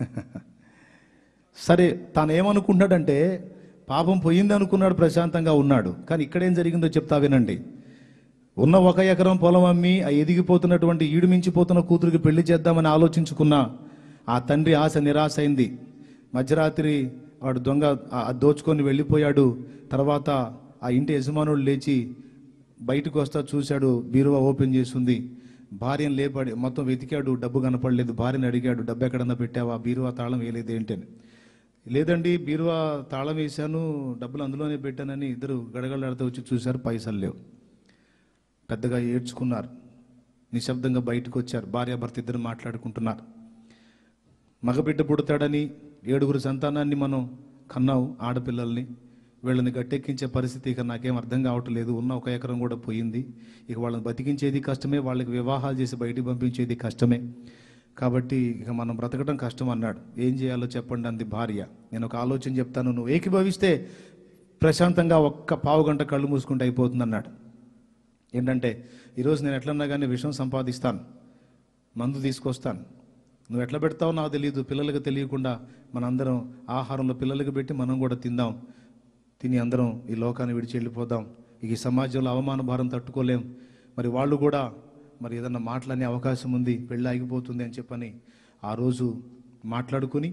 సరే తాను ఏమనుకుంటున్నాడంటే పాపం పోయింది అనుకున్నాడు ప్రశాంతంగా ఉన్నాడు కానీ ఇక్కడేం జరిగిందో చెప్తా వినండి ఉన్న ఒక ఎకరం పొలం అమ్మి ఆ ఎదిగిపోతున్నటువంటి ఈడుమించిపోతున్న కూతురికి పెళ్లి చేద్దామని ఆలోచించుకున్న ఆ తండ్రి ఆశ నిరాశ అయింది మధ్యరాత్రి వాడు దొంగ ఆ- ఆ దోచుకొని వెళ్ళిపోయాడు తర్వాత ఆ ఇంటి యజమానుడు లేచి బయటకు వస్తా చూశాడు బీరువా ఓపెన్ చేసింది భార్యను లేపాడు మొత్తం వెతికాడు డబ్బు కనపడలేదు భార్యను అడిగాడు డబ్బు ఎక్కడన్నా పెట్టావా బీరువా తాళం వేయలేదు ఏంటని లేదండి బీరువా తాళం వేశాను డబ్బులు అందులోనే పెట్టానని ఇద్దరు గడగడలాడుతూ వచ్చి చూశారు పైసలు లేవు పెద్దగా ఏడ్చుకున్నారు నిశ్శబ్దంగా బయటకు వచ్చారు భార్యాభర్త ఇద్దరు మాట్లాడుకుంటున్నారు మగబిడ్డ పుడతాడని ఏడుగురు సంతానాన్ని మనం కన్నావు ఆడపిల్లల్ని వీళ్ళని గట్టెక్కించే పరిస్థితి ఇక నాకేం అర్థం కావట్లేదు ఉన్న ఒక ఎకరం కూడా పోయింది ఇక వాళ్ళని బతికించేది కష్టమే వాళ్ళకి వివాహాలు చేసి బయటికి పంపించేది కష్టమే కాబట్టి ఇక మనం బ్రతకడం కష్టం అన్నాడు ఏం చేయాలో చెప్పండి అంది భార్య నేను ఒక ఆలోచన చెప్తాను నువ్వు ఏకీభవిస్తే ప్రశాంతంగా ఒక్క పావు గంట కళ్ళు మూసుకుంటే అయిపోతుంది అన్నాడు ఏంటంటే ఈరోజు నేను ఎట్లన్నా కానీ విషయం సంపాదిస్తాను మందు తీసుకొస్తాను నువ్వు ఎట్లా పెడతావో నాకు తెలియదు పిల్లలకు తెలియకుండా మనందరం ఆహారంలో పిల్లలకు పెట్టి మనం కూడా తిందాం తిని అందరం ఈ లోకాన్ని విడిచి వెళ్ళిపోదాం ఇక ఈ సమాజంలో అవమాన భారం తట్టుకోలేం మరి వాళ్ళు కూడా మరి ఏదన్నా మాట్లాడే అవకాశం ఉంది పెళ్ళి ఆగిపోతుంది అని చెప్పని ఆ రోజు మాట్లాడుకుని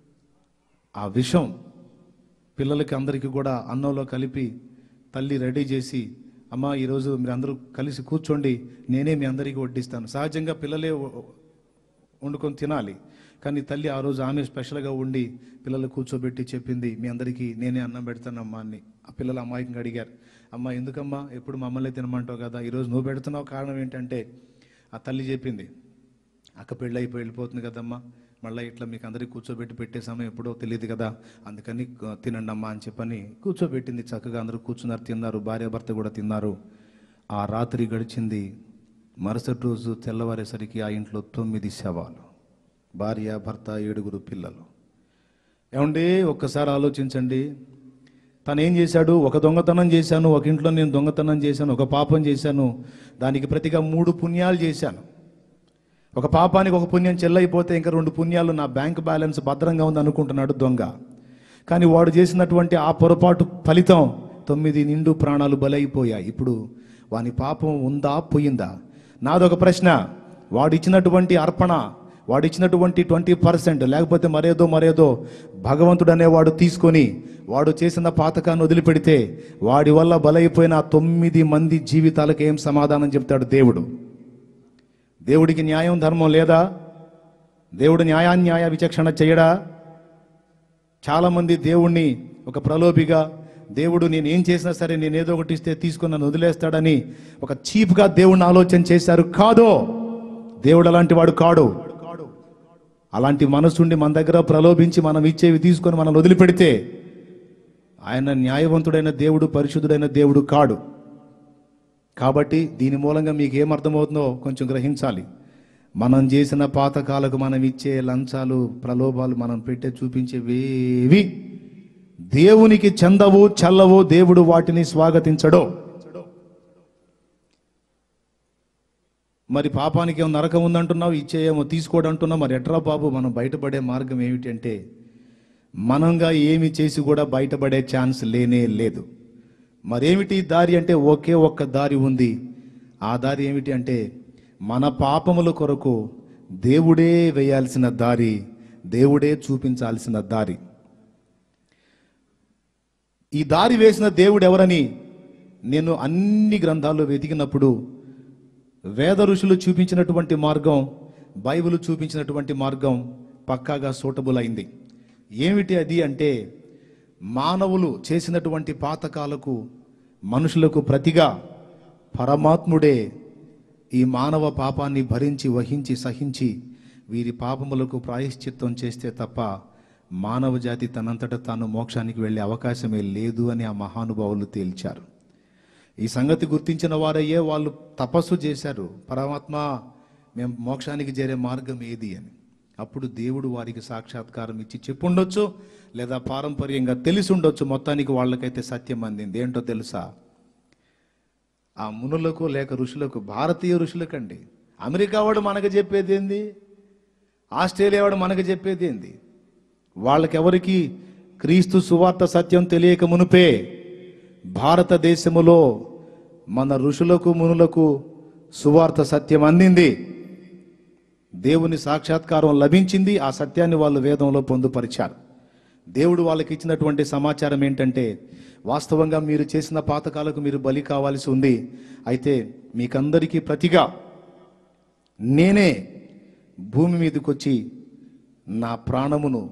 ఆ విషం పిల్లలకి అందరికీ కూడా అన్నంలో కలిపి తల్లి రెడీ చేసి అమ్మ ఈరోజు మీరు అందరూ కలిసి కూర్చోండి నేనే మీ అందరికీ వడ్డిస్తాను సహజంగా పిల్లలే వ- వండుకొని తినాలి కానీ తల్లి ఆ రోజు ఆమె స్పెషల్గా ఉండి పిల్లలు కూర్చోబెట్టి చెప్పింది మీ అందరికీ నేనే అన్నం పెడతానమ్మా అని ఆ పిల్లలు అమ్మాయికి అడిగారు అమ్మ ఎందుకమ్మా ఎప్పుడు మమ్మల్ని తినమంటావు కదా ఈరోజు నువ్వు పెడుతున్నావు కారణం ఏంటంటే ఆ తల్లి చెప్పింది అక్క పెళ్ళి అయిపోయి వెళ్ళిపోతుంది కదమ్మా మళ్ళీ ఇట్లా మీకు అందరికి కూర్చోబెట్టి పెట్టే సమయం ఎప్పుడో తెలియదు కదా అందుకని ఆ, తినండి అమ్మా అని చెప్పని కూర్చోబెట్టింది చక్కగా అందరూ కూర్చున్నారు తిన్నారు భార్య భర్త కూడా తిన్నారు ఆ రాత్రి గడిచింది మరుసటి రోజు తెల్లవారేసరికి ఆ ఇంట్లో తొమ్మిది శవాలు భార్య భర్త ఏడుగురు పిల్లలు ఏమండి ఒక్కసారి ఆలోచించండి తను ఏం చేశాడు ఒక దొంగతనం చేశాను ఒక ఇంట్లో నేను దొంగతనం చేశాను ఒక పాపం చేశాను దానికి ప్రతిగా మూడు పుణ్యాలు చేశాను ఒక పాపానికి ఒక పుణ్యం చెల్లైపోతే ఇంకా రెండు పుణ్యాలు నా బ్యాంక్ బ్యాలెన్స్ భద్రంగా ఉంది అనుకుంటున్నాడు దొంగ కానీ వాడు చేసినటువంటి ఆ పొరపాటు ఫలితం తొమ్మిది నిండు ప్రాణాలు బలైపోయాయి ఇప్పుడు వాని పాపం ఉందా పోయిందా నాదొక ప్రశ్న వాడు ఇచ్చినటువంటి అర్పణ వాడు ఇచ్చినటువంటి ట్వంటీ పర్సెంట్ లేకపోతే మరేదో మరేదో భగవంతుడు అనేవాడు తీసుకొని వాడు చేసిన పాతకాన్ని వదిలిపెడితే వాడి వల్ల బలైపోయిన ఆ తొమ్మిది మంది జీవితాలకు ఏం సమాధానం చెప్తాడు దేవుడు దేవుడికి న్యాయం ధర్మం లేదా దేవుడు న్యాయాన్యాయ విచక్షణ చేయడా చాలామంది దేవుణ్ణి ఒక ప్రలోభిగా దేవుడు నేను ఏం చేసినా సరే నేను ఏదో ఒకటి ఇస్తే తీసుకుని నన్ను వదిలేస్తాడని ఒక చీప్గా దేవుణ్ణి ఆలోచన చేశారు కాదో దేవుడు అలాంటి వాడు కాడు అలాంటి మనసుండి మన దగ్గర ప్రలోభించి మనం ఇచ్చేవి తీసుకొని మనం వదిలిపెడితే ఆయన న్యాయవంతుడైన దేవుడు పరిశుద్ధుడైన దేవుడు కాడు కాబట్టి దీని మూలంగా మీకు ఏమర్థమవుతుందో కొంచెం గ్రహించాలి మనం చేసిన పాతకాలకు మనం ఇచ్చే లంచాలు ప్రలోభాలు మనం పెట్టే చూపించేవేవి దేవునికి చెందవు చల్లవు దేవుడు వాటిని స్వాగతించడు మరి పాపానికి ఏమో నరకం ఉందంటున్నావు ఇచ్చేయేమో తీసుకోడు అంటున్నావు మరి ఎట్రా బాబు మనం బయటపడే మార్గం ఏమిటంటే మనంగా ఏమి చేసి కూడా బయటపడే ఛాన్స్ లేనే లేదు మరేమిటి దారి అంటే ఒకే ఒక్క దారి ఉంది ఆ దారి ఏమిటి అంటే మన పాపముల కొరకు దేవుడే వేయాల్సిన దారి దేవుడే చూపించాల్సిన దారి ఈ దారి వేసిన దేవుడు ఎవరని నేను అన్ని గ్రంథాల్లో వెతికినప్పుడు వేద ఋషులు చూపించినటువంటి మార్గం బైబిల్ చూపించినటువంటి మార్గం పక్కాగా సూటబుల్ అయింది ఏమిటి అది అంటే మానవులు చేసినటువంటి పాతకాలకు మనుషులకు ప్రతిగా పరమాత్ముడే ఈ మానవ పాపాన్ని భరించి వహించి సహించి వీరి పాపములకు ప్రాయశ్చిత్తం చేస్తే తప్ప మానవ జాతి తనంతట తాను మోక్షానికి వెళ్ళే అవకాశమే లేదు అని ఆ మహానుభావులు తేల్చారు ఈ సంగతి గుర్తించిన వారయ్యే వాళ్ళు తపస్సు చేశారు పరమాత్మ మేము మోక్షానికి చేరే మార్గం ఏది అని అప్పుడు దేవుడు వారికి సాక్షాత్కారం ఇచ్చి చెప్పుండొచ్చు లేదా పారంపర్యంగా తెలిసి ఉండొచ్చు మొత్తానికి వాళ్ళకైతే సత్యం అందింది ఏంటో తెలుసా ఆ మునులకు లేక ఋషులకు భారతీయ ఋషులకండి అమెరికా వాడు మనకు చెప్పేది ఏంది ఆస్ట్రేలియా వాడు మనకు చెప్పేది ఏంది వాళ్ళకెవరికి క్రీస్తు సువార్త సత్యం తెలియక మునుపే భారతదేశములో మన ఋషులకు మునులకు సువార్త సత్యం అందింది దేవుని సాక్షాత్కారం లభించింది ఆ సత్యాన్ని వాళ్ళు వేదంలో పొందుపరిచారు దేవుడు వాళ్ళకి ఇచ్చినటువంటి సమాచారం ఏంటంటే వాస్తవంగా మీరు చేసిన పాతకాలకు మీరు బలి కావాల్సి ఉంది అయితే మీకందరికీ ప్రతిగా నేనే భూమి మీదకి వచ్చి నా ప్రాణమును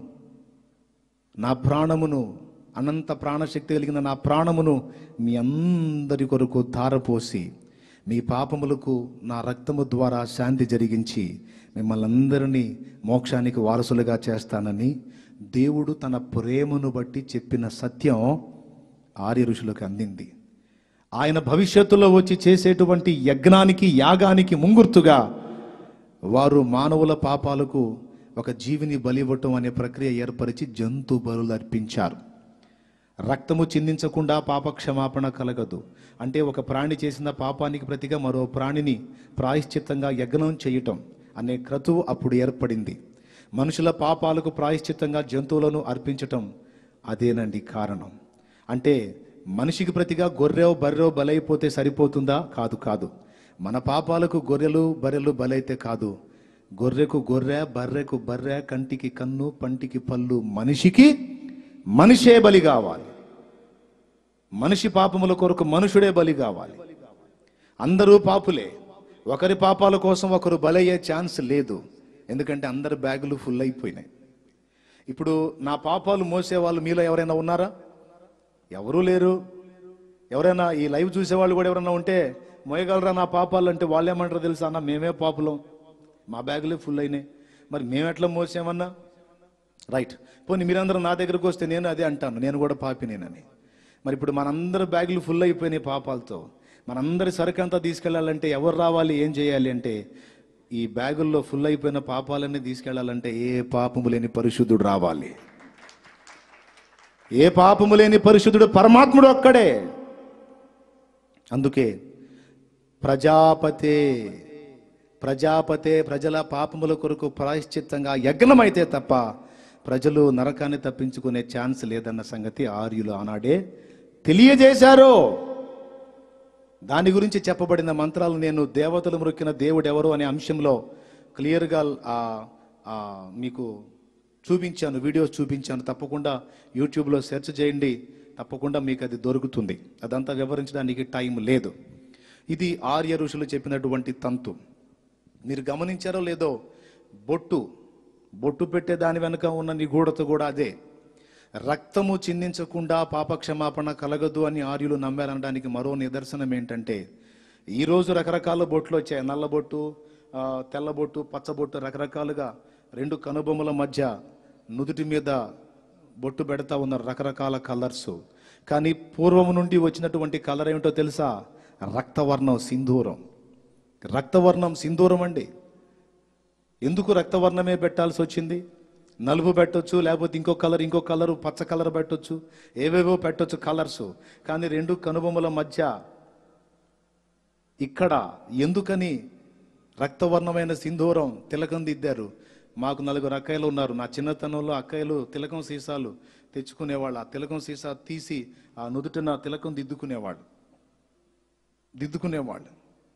నా ప్రాణమును అనంత ప్రాణశక్తి కలిగిన నా ప్రాణమును మీ అందరి కొరకు ధారపోసి మీ పాపములకు నా రక్తము ద్వారా శాంతి జరిగించి మిమ్మల్ని అందరినీ మోక్షానికి వారసులుగా చేస్తానని దేవుడు తన ప్రేమను బట్టి చెప్పిన సత్యం ఆర్య ఋషులకు అందింది ఆయన భవిష్యత్తులో వచ్చి చేసేటువంటి యజ్ఞానికి యాగానికి ముంగుర్తుగా వారు మానవుల పాపాలకు ఒక జీవిని బలివ్వటం అనే ప్రక్రియ ఏర్పరిచి జంతు బలులు అర్పించారు రక్తము చిందించకుండా పాప క్షమాపణ కలగదు అంటే ఒక ప్రాణి చేసిన పాపానికి ప్రతిగా మరో ప్రాణిని ప్రాయశ్చిత్తంగా యజ్ఞం చేయటం అనే క్రతువు అప్పుడు ఏర్పడింది మనుషుల పాపాలకు ప్రాయశ్చిత్తంగా జంతువులను అర్పించటం అదేనండి కారణం అంటే మనిషికి ప్రతిగా గొర్రెో బర్రెో బలైపోతే సరిపోతుందా కాదు కాదు మన పాపాలకు గొర్రెలు బర్రెలు బలైతే కాదు గొర్రెకు గొర్రె బర్రెకు బర్రె కంటికి కన్ను పంటికి పళ్ళు మనిషికి మనిషే బలి కావాలి మనిషి పాపముల కొరకు మనుషుడే బలి కావాలి అందరూ పాపులే ఒకరి పాపాల కోసం ఒకరు బలయ్యే ఛాన్స్ లేదు ఎందుకంటే అందరి బ్యాగులు ఫుల్ అయిపోయినాయి ఇప్పుడు నా పాపాలు మోసే వాళ్ళు మీలో ఎవరైనా ఉన్నారా ఎవరూ లేరు ఎవరైనా ఈ లైవ్ చూసేవాళ్ళు కూడా ఎవరైనా ఉంటే మోయగలరా నా పాపాలు అంటే వాళ్ళు ఏమంటారు తెలుసా అన్న మేమే పాపులం మా బ్యాగులే ఫుల్ అయినాయి మరి మేము ఎట్లా మోసామన్నా రైట్ పోనీ మీరందరూ నా దగ్గరకు వస్తే నేను అదే అంటాను నేను కూడా పాపినేనని మరి ఇప్పుడు మనందరి బ్యాగులు ఫుల్ అయిపోయినాయి పాపాలతో మనందరి సరుకు అంతా తీసుకెళ్లాలంటే ఎవరు రావాలి ఏం చేయాలి అంటే ఈ బ్యాగుల్లో ఫుల్ అయిపోయిన పాపాలన్నీ తీసుకెళ్లాలంటే ఏ పాపము లేని పరిశుద్ధుడు రావాలి ఏ పాపము లేని పరిశుద్ధుడు పరమాత్ముడు ఒక్కడే అందుకే ప్రజాపతే ప్రజాపతే ప్రజల పాపముల కొరకు ప్రాయశ్చిత్తంగా యజ్ఞమైతే తప్ప ప్రజలు నరకాన్ని తప్పించుకునే ఛాన్స్ లేదన్న సంగతి ఆర్యులు ఆనాడే తెలియజేశారు దాని గురించి చెప్పబడిన మంత్రాలు నేను దేవతలు మృక్కిన దేవుడు ఎవరు అనే అంశంలో క్లియర్గా ఆ, ఆ, మీకు చూపించాను వీడియోస్ చూపించాను తప్పకుండా యూట్యూబ్లో సెర్చ్ చేయండి తప్పకుండా మీకు అది దొరుకుతుంది అదంతా వివరించడానికి టైం లేదు ఇది ఆర్య ఋషులు చెప్పినటువంటి తంతు మీరు గమనించారో లేదో బొట్టు బొట్టు పెట్టే దాని వెనుక ఉన్న నిగూఢత కూడా అదే రక్తము చిందించకుండా పాపక్షమాపణ కలగదు అని ఆర్యులు నమ్మారనడానికి మరో నిదర్శనం ఏంటంటే ఈరోజు రకరకాల బొట్లు వచ్చాయి నల్లబొట్టు ఆ, తెల్లబొట్టు పచ్చబొట్టు రకరకాలుగా రెండు కనుబొమ్మల మధ్య నుదుటి మీద బొట్టు పెడతా ఉన్నారు రకరకాల కలర్స్ కానీ పూర్వం నుండి వచ్చినటువంటి కలర్ ఏమిటో తెలుసా రక్తవర్ణం సింధూరం రక్తవర్ణం సింధూరం అండి ఎందుకు రక్తవర్ణమే పెట్టాల్సి వచ్చింది నలుపు పెట్టొచ్చు లేకపోతే ఇంకో కలర్ ఇంకో కలర్ పచ్చ కలర్ పెట్టొచ్చు ఏవేవో పెట్టొచ్చు కలర్స్ కానీ రెండు కనుబొమ్మల మధ్య ఇక్కడ ఎందుకని రక్తవర్ణమైన సింధూరం తిలకం దిద్దారు మాకు నలుగురు అక్కయ్యలు ఉన్నారు నా చిన్నతనంలో అక్కయ్యలు తిలకం సీసాలు తెచ్చుకునేవాళ్ళు ఆ తిలకం సీసా తీసి ఆ నుదుటిన తిలకం దిద్దుకునేవాళ్ళు దిద్దుకునేవాళ్ళు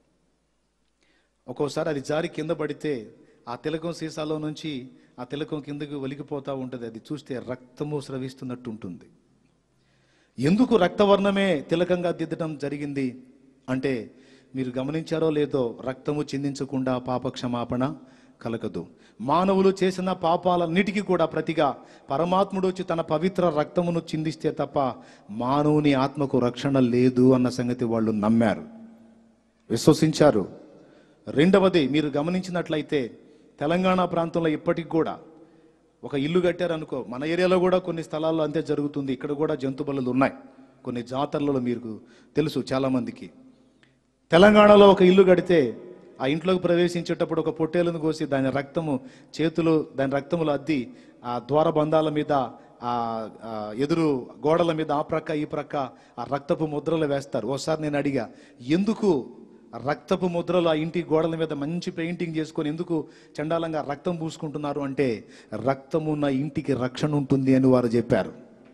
ఒక్కోసారి అది జారి కింద పడితే ఆ తిలకం సీసాలో నుంచి ఆ తిలకం కిందకి ఒలికిపోతూ ఉంటుంది అది చూస్తే రక్తము స్రవిస్తున్నట్టు ఉంటుంది ఎందుకు రక్తవర్ణమే తిలకంగా దిద్దడం జరిగింది అంటే మీరు గమనించారో లేదో రక్తము చిందించకుండా పాప క్షమాపణ కలగదు మానవులు చేసిన పాపాలన్నిటికీ కూడా ప్రతిగా పరమాత్ముడు వచ్చి తన పవిత్ర రక్తమును చిందిస్తే తప్ప మానవుని ఆత్మకు రక్షణ లేదు అన్న సంగతి వాళ్ళు నమ్మారు విశ్వసించారు రెండవది మీరు గమనించినట్లయితే తెలంగాణ ప్రాంతంలో ఇప్పటికి కూడా ఒక ఇల్లు కట్టారనుకో మన ఏరియాలో కూడా కొన్ని స్థలాల్లో అంతే జరుగుతుంది ఇక్కడ కూడా జంతు బలులు ఉన్నాయి కొన్ని జాతరలలో మీకు తెలుసు చాలా మందికి తెలంగాణలో ఒక ఇల్లు కడితే ఆ ఇంట్లోకి ప్రవేశించేటప్పుడు ఒక పొట్టేలను కోసి దాని రక్తము చేతులు దాని రక్తములు అద్ది ఆ ద్వార బంధాల మీద ఆ ఆ ఎదురు గోడల మీద ఆ ప్రక్క ఈ ప్రక్క ఆ రక్తపు ముద్రలు వేస్తారు ఓసారి నేను అడిగా ఎందుకు రక్తపు ముద్రలు ఆ ఇంటి గోడల మీద మంచి పెయింటింగ్ చేసుకొని ఎందుకు చండాలంగా రక్తం పూసుకుంటున్నారు అంటే రక్తమున్న ఇంటికి రక్షణ ఉంటుంది అని వారు చెప్పారు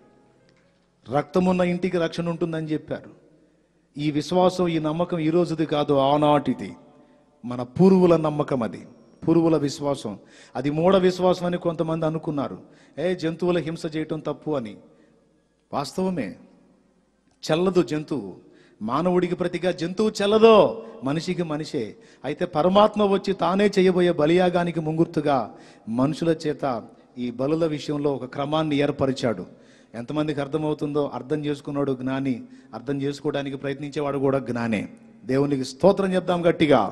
రక్తమున్న ఇంటికి రక్షణ ఉంటుందని చెప్పారు ఈ విశ్వాసం ఈ నమ్మకం ఈ రోజుది కాదు ఆనాటిది మన పూర్వుల నమ్మకం అది పూర్వుల విశ్వాసం అది మూఢ విశ్వాసం అని కొంతమంది అనుకున్నారు ఏ జంతువుల హింస చేయటం తప్పు అని వాస్తవమే చెల్లదు జంతువు మానవుడికి ప్రతిగా జంతువు చెల్లదో మనిషికి మనిషే అయితే పరమాత్మ వచ్చి తానే చేయబోయే బలియాగానికి ముంగుర్తుగా మనుషుల చేత ఈ బలుల విషయంలో ఒక క్రమాన్ని ఏర్పరిచాడు ఎంతమందికి అర్థమవుతుందో అర్థం చేసుకున్నాడు జ్ఞాని అర్థం చేసుకోవడానికి ప్రయత్నించేవాడు కూడా జ్ఞానే దేవునికి స్తోత్రం చెప్దాం గట్టిగా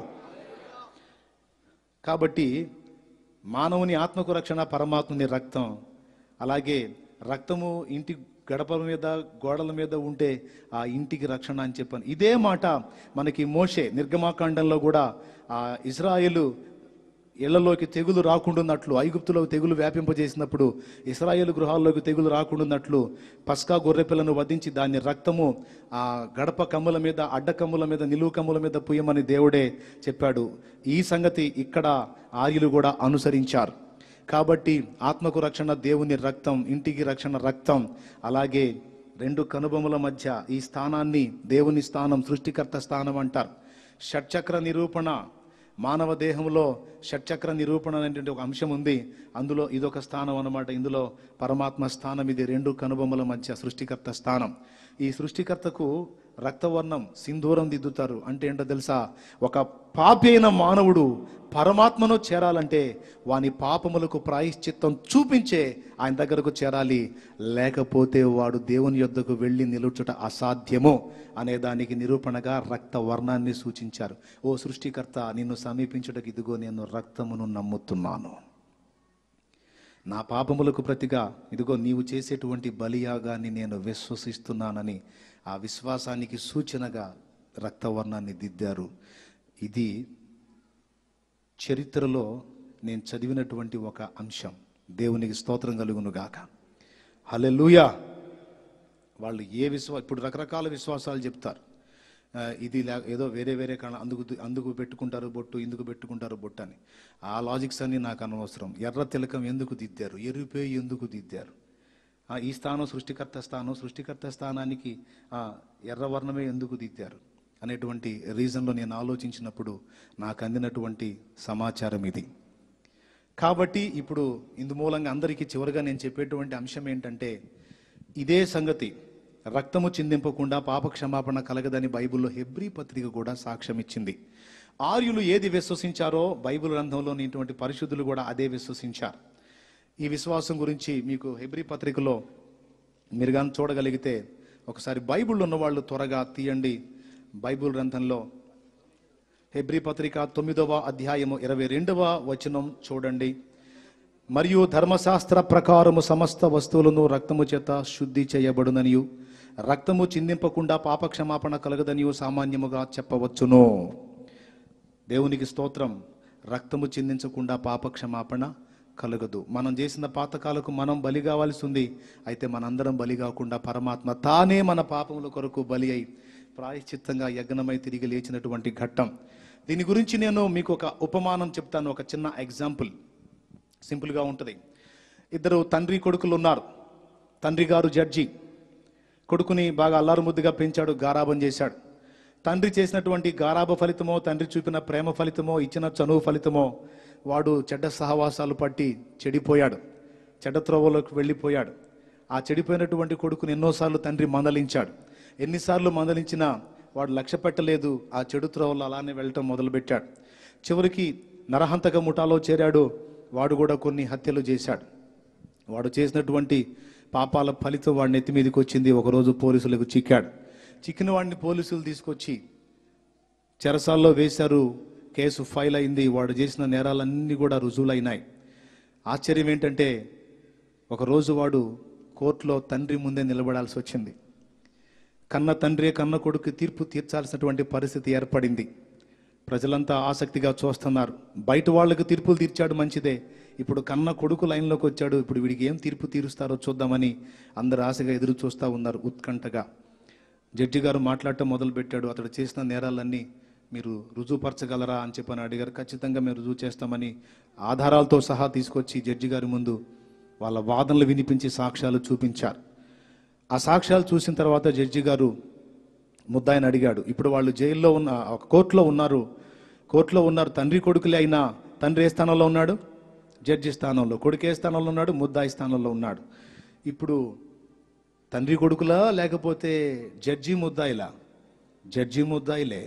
కాబట్టి మానవుని ఆత్మకు రక్షణ పరమాత్ముని రక్తం అలాగే రక్తము ఇంటి గడప మీద గోడల మీద ఉంటే ఆ ఇంటికి రక్షణ అని చెప్పాను ఇదే మాట మనకి మోషే నిర్గమాకాండంలో కూడా ఆ ఇజ్రాయేలు ఇళ్లలోకి తెగులు రాకుండాన్నట్లు ఐగుప్తులో తెగులు వ్యాపింపజేసినప్పుడు ఇస్రాయేల్ గృహాల్లోకి తెగులు రాకుండాన్నట్లు పస్కా గొర్రెపిల్లను వధించి దాని రక్తము ఆ గడప కమ్ముల మీద అడ్డ కమ్ముల మీద నిలువు కమ్ముల మీద పుయ్యమని దేవుడే చెప్పాడు ఈ సంగతి ఇక్కడ ఆర్యులు కూడా అనుసరించారు కాబట్టి ఆత్మకు రక్షణ దేవుని రక్తం ఇంటికి రక్షణ రక్తం అలాగే రెండు కనుబొమ్మల మధ్య ఈ స్థానాన్ని దేవుని స్థానం సృష్టికర్త స్థానం అంటారు షట్చక్ర నిరూపణ మానవ దేహంలో షట్చక్ర నిరూపణ అనేటువంటి ఒక అంశం ఉంది అందులో ఇదొక స్థానం అన్నమాట ఇందులో పరమాత్మ స్థానం ఇది రెండు కనుబొమ్మల మధ్య సృష్టికర్త స్థానం ఈ సృష్టికర్తకు రక్తవర్ణం సింధూరం దిద్దుతారు అంటే ఏంటో తెలుసా ఒక పాపి అయిన మానవుడు పరమాత్మను చేరాలంటే వాని పాపములకు ప్రాయశ్చిత్తం చూపించే ఆయన దగ్గరకు చేరాలి లేకపోతే వాడు దేవుని యొద్దకు వెళ్ళి నిలుచుట అసాధ్యము అనే దానికి నిరూపణగా రక్త వర్ణాన్ని సూచించారు ఓ సృష్టికర్త నిన్ను సమీపించుటకు ఇదిగో నేను రక్తమును నమ్ముతున్నాను నా పాపములకు ప్రతిగా ఇదిగో నీవు చేసేటువంటి బలియాగాన్ని నేను విశ్వసిస్తున్నానని ఆ విశ్వాసానికి సూచనగా రక్తవర్ణాన్ని దిద్దారు ఇది చరిత్రలో నేను చదివినటువంటి ఒక అంశం దేవునికి స్తోత్రం కలుగును గాక హల్లెలూయా వాళ్ళు ఏ విశ్వా ఇప్పుడు రకరకాల విశ్వాసాలు చెప్తారు ఆ, ఇది లే ఏదో వేరే వేరే కారణం అందుకు అందుకు పెట్టుకుంటారు బొట్టు ఇందుకు పెట్టుకుంటారు బొట్టు అని ఆ లాజిక్స్ అన్ని నాకు అనవసరం ఎర్ర తిలకం ఎందుకు దిద్దారు ఎరుపే ఎందుకు దిద్దారు ఆ, ఈ స్థానం సృష్టికర్త స్థానం సృష్టికర్త స్థానానికి ఆ, ఎర్ర వర్ణమే ఎందుకు దిద్దారు అనేటువంటి రీజన్లో నేను ఆలోచించినప్పుడు నాకు అందినటువంటి సమాచారం ఇది కాబట్టి ఇప్పుడు ఇందు మూలంగా అందరికీ చివరిగా నేను చెప్పేటువంటి అంశం ఏంటంటే ఇదే సంగతి రక్తము చిందింపకుండా పాప క్షమాపణ కలగదని బైబిల్లో హెబ్రీ పత్రిక కూడా సాక్ష్యం ఇచ్చింది ఆర్యులు ఏది విశ్వసించారో బైబిల్ గ్రంథంలో ఇటువంటి పరిశుద్ధులు కూడా అదే విశ్వసించారు ఈ విశ్వాసం గురించి మీకు హెబ్రీ పత్రికలో మీరు కానీ చూడగలిగితే ఒకసారి బైబిల్ ఉన్న వాళ్ళు త్వరగా తీయండి బైబిల్ గ్రంథంలో హెబ్రీ పత్రిక తొమ్మిదవ అధ్యాయము ఇరవై రెండవ వచనం చూడండి మరియు ధర్మశాస్త్ర ప్రకారము సమస్త వస్తువులను రక్తము చేత శుద్ధి చేయబడుననియు రక్తము చిందింపకుండా పాప క్షమాపణ కలగదనియు సామాన్యముగా చెప్పవచ్చును దేవునికి స్తోత్రం రక్తము చిందించకుండా పాప క్షమాపణ కలగదు మనం చేసిన పాతకాలకు మనం బలి కావాల్సి ఉంది అయితే మనందరం బలి కాకుండా పరమాత్మ తానే మన పాపముల కొరకు బలి అయి ప్రాయశ్చిత్తంగా యజ్ఞమై తిరిగి లేచినటువంటి ఘట్టం దీని గురించి నేను మీకు ఒక ఉపమానం చెప్తాను ఒక చిన్న ఎగ్జాంపుల్ సింపుల్గా ఉంటుంది ఇద్దరు తండ్రి కొడుకులు ఉన్నారు తండ్రి గారు జడ్జి కొడుకుని బాగా అల్లారు ముద్దుగా పెంచాడు గారాబం చేశాడు తండ్రి చేసినటువంటి గారాబ ఫలితమో తండ్రి చూపిన ప్రేమ ఫలితమో ఇచ్చిన చనువు ఫలితమో వాడు చెడ్డ సహవాసాలు పట్టి చెడిపోయాడు చెడ్డ త్రోవలోకి వెళ్ళిపోయాడు ఆ చెడిపోయినటువంటి కొడుకుని ఎన్నోసార్లు తండ్రి మందలించాడు ఎన్నిసార్లు మందలించినా వాడు లక్ష్య పెట్టలేదు ఆ చెడు త్రోవలో అలానే వెళ్ళటం మొదలుపెట్టాడు చివరికి నరహంతక ముఠాలో చేరాడు వాడు కూడా కొన్ని హత్యలు చేశాడు వాడు చేసినటువంటి పాపాల ఫలితం వాడి నెత్తి మీదకి వచ్చింది ఒకరోజు పోలీసులకు చిక్కాడు చిక్కిన వాడిని పోలీసులు తీసుకొచ్చి చెరసాల్లో వేశారు కేసు ఫైల్ అయింది వాడు చేసిన నేరాలన్నీ కూడా రుజువులైనాయి ఆశ్చర్యం ఏంటంటే ఒకరోజు వాడు కోర్టులో తండ్రి ముందే నిలబడాల్సి వచ్చింది కన్న తండ్రి కన్న కొడుకు తీర్పు తీర్చాల్సినటువంటి పరిస్థితి ఏర్పడింది ప్రజలంతా ఆసక్తిగా చూస్తున్నారు బయట వాళ్ళకి తీర్పులు తీర్చాడు మంచిదే ఇప్పుడు కన్న కొడుకు లైన్లోకి వచ్చాడు ఇప్పుడు వీడికి ఏం తీర్పు తీరుస్తారో చూద్దామని అందరు ఆశగా ఎదురు చూస్తూ ఉన్నారు ఉత్కంఠగా జడ్జి గారు మాట్లాడటం మొదలుపెట్టాడు అతడు చేసిన నేరాలన్నీ మీరు రుజువుపరచగలరా అని చెప్పని అడిగారు ఖచ్చితంగా మేము రుజువు చేస్తామని ఆధారాలతో సహా తీసుకొచ్చి జడ్జి గారి ముందు వాళ్ళ వాదనలు వినిపించి సాక్ష్యాలు చూపించారు ఆ సాక్ష్యాలు చూసిన తర్వాత జడ్జి గారు ముద్దాయిని అడిగాడు ఇప్పుడు వాళ్ళు జైల్లో ఉన్న ఒక కోర్టులో ఉన్నారు కోర్టులో ఉన్నారు తండ్రి కొడుకులే అయినా తండ్రి ఏ స్థానంలో ఉన్నాడు జడ్జి స్థానంలో కొడుకు ఏ స్థానంలో ఉన్నాడు ముద్దాయి స్థానంలో ఉన్నాడు ఇప్పుడు తండ్రి కొడుకులా లేకపోతే జడ్జి ముద్దాయిలా జడ్జి ముద్దాయిలే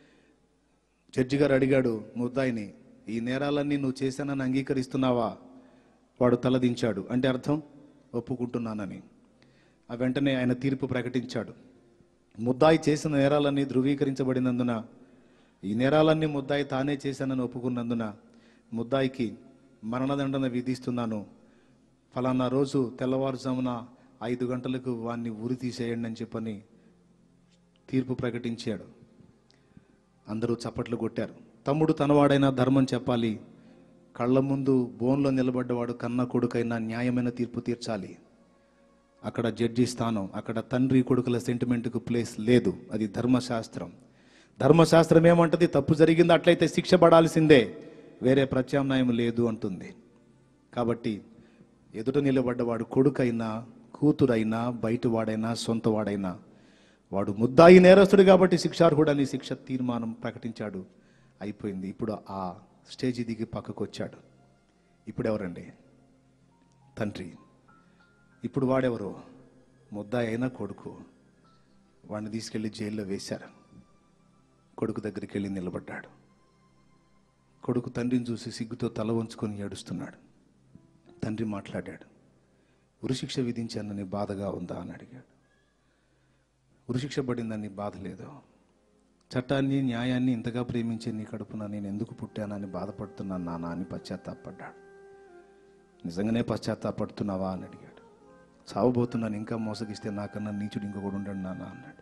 జడ్జి గారు అడిగాడు ముద్దాయిని ఈ నేరాలన్నీ నువ్వు చేశానని అంగీకరిస్తున్నావా వాడు తలదించాడు అంటే అర్థం ఒప్పుకుంటున్నానని ఆ వెంటనే ఆయన తీర్పు ప్రకటించాడు ముద్దాయి చేసిన నేరాలన్నీ ధృవీకరించబడినందున ఈ నేరాలన్నీ ముద్దాయి తానే చేశానని ఒప్పుకున్నందున ముద్దాయికి మరణదండన విధిస్తున్నాను ఫలానా రోజు తెల్లవారుజామున ఐదు గంటలకు వాన్ని ఉరి తీసేయండి అని చెప్పని తీర్పు ప్రకటించాడు అందరూ చప్పట్లు కొట్టారు తమ్ముడు తనవాడైనా ధర్మం చెప్పాలి కళ్ళ ముందు బోన్లో నిలబడ్డవాడు కన్న కొడుకైనా న్యాయమైన తీర్పు తీర్చాలి అక్కడ జడ్జి స్థానం అక్కడ తండ్రి కొడుకుల సెంటిమెంట్కు ప్లేస్ లేదు అది ధర్మశాస్త్రం ధర్మశాస్త్రం ఏమంటది తప్పు జరిగింది అట్లయితే శిక్ష పడాల్సిందే వేరే ప్రత్యామ్నాయం లేదు అంటుంది కాబట్టి ఎదుట నిలబడ్డవాడు కొడుకైనా కూతురైనా బయటవాడైనా సొంతవాడైనా వాడు ముద్దాయి నేరస్తుడు కాబట్టి శిక్షార్హుడని శిక్ష తీర్మానం ప్రకటించాడు అయిపోయింది ఇప్పుడు ఆ స్టేజ్ దిగి పక్కకు వచ్చాడు ఇప్పుడు ఎవరండి తండ్రి ఇప్పుడు వాడెవరు ముద్దాయి అయినా కొడుకు వాడిని తీసుకెళ్లి జైల్లో వేశారు కొడుకు దగ్గరికి వెళ్ళి నిలబడ్డాడు కొడుకు తండ్రిని చూసి సిగ్గుతో తల వంచుకొని ఏడుస్తున్నాడు తండ్రి మాట్లాడాడు ఉరిశిక్ష విధించానని బాధగా ఉందా అని అడిగాడు ఉరిశిక్ష పడిందని బాధ లేదు చట్టాన్ని న్యాయాన్ని ఇంతగా ప్రేమించే నీ కడుపున నేను ఎందుకు పుట్టానని బాధపడుతున్నాను నాన్న అని పశ్చాత్తాపడ్డాడు నిజంగానే పశ్చాత్తాపడుతున్నావా అని అడిగాడు చావబోతున్నాను ఇంకా మోసగిస్తే నాకన్నా నీచుడు ఇంకొకడు ఉండడు నాన్న అన్నాడు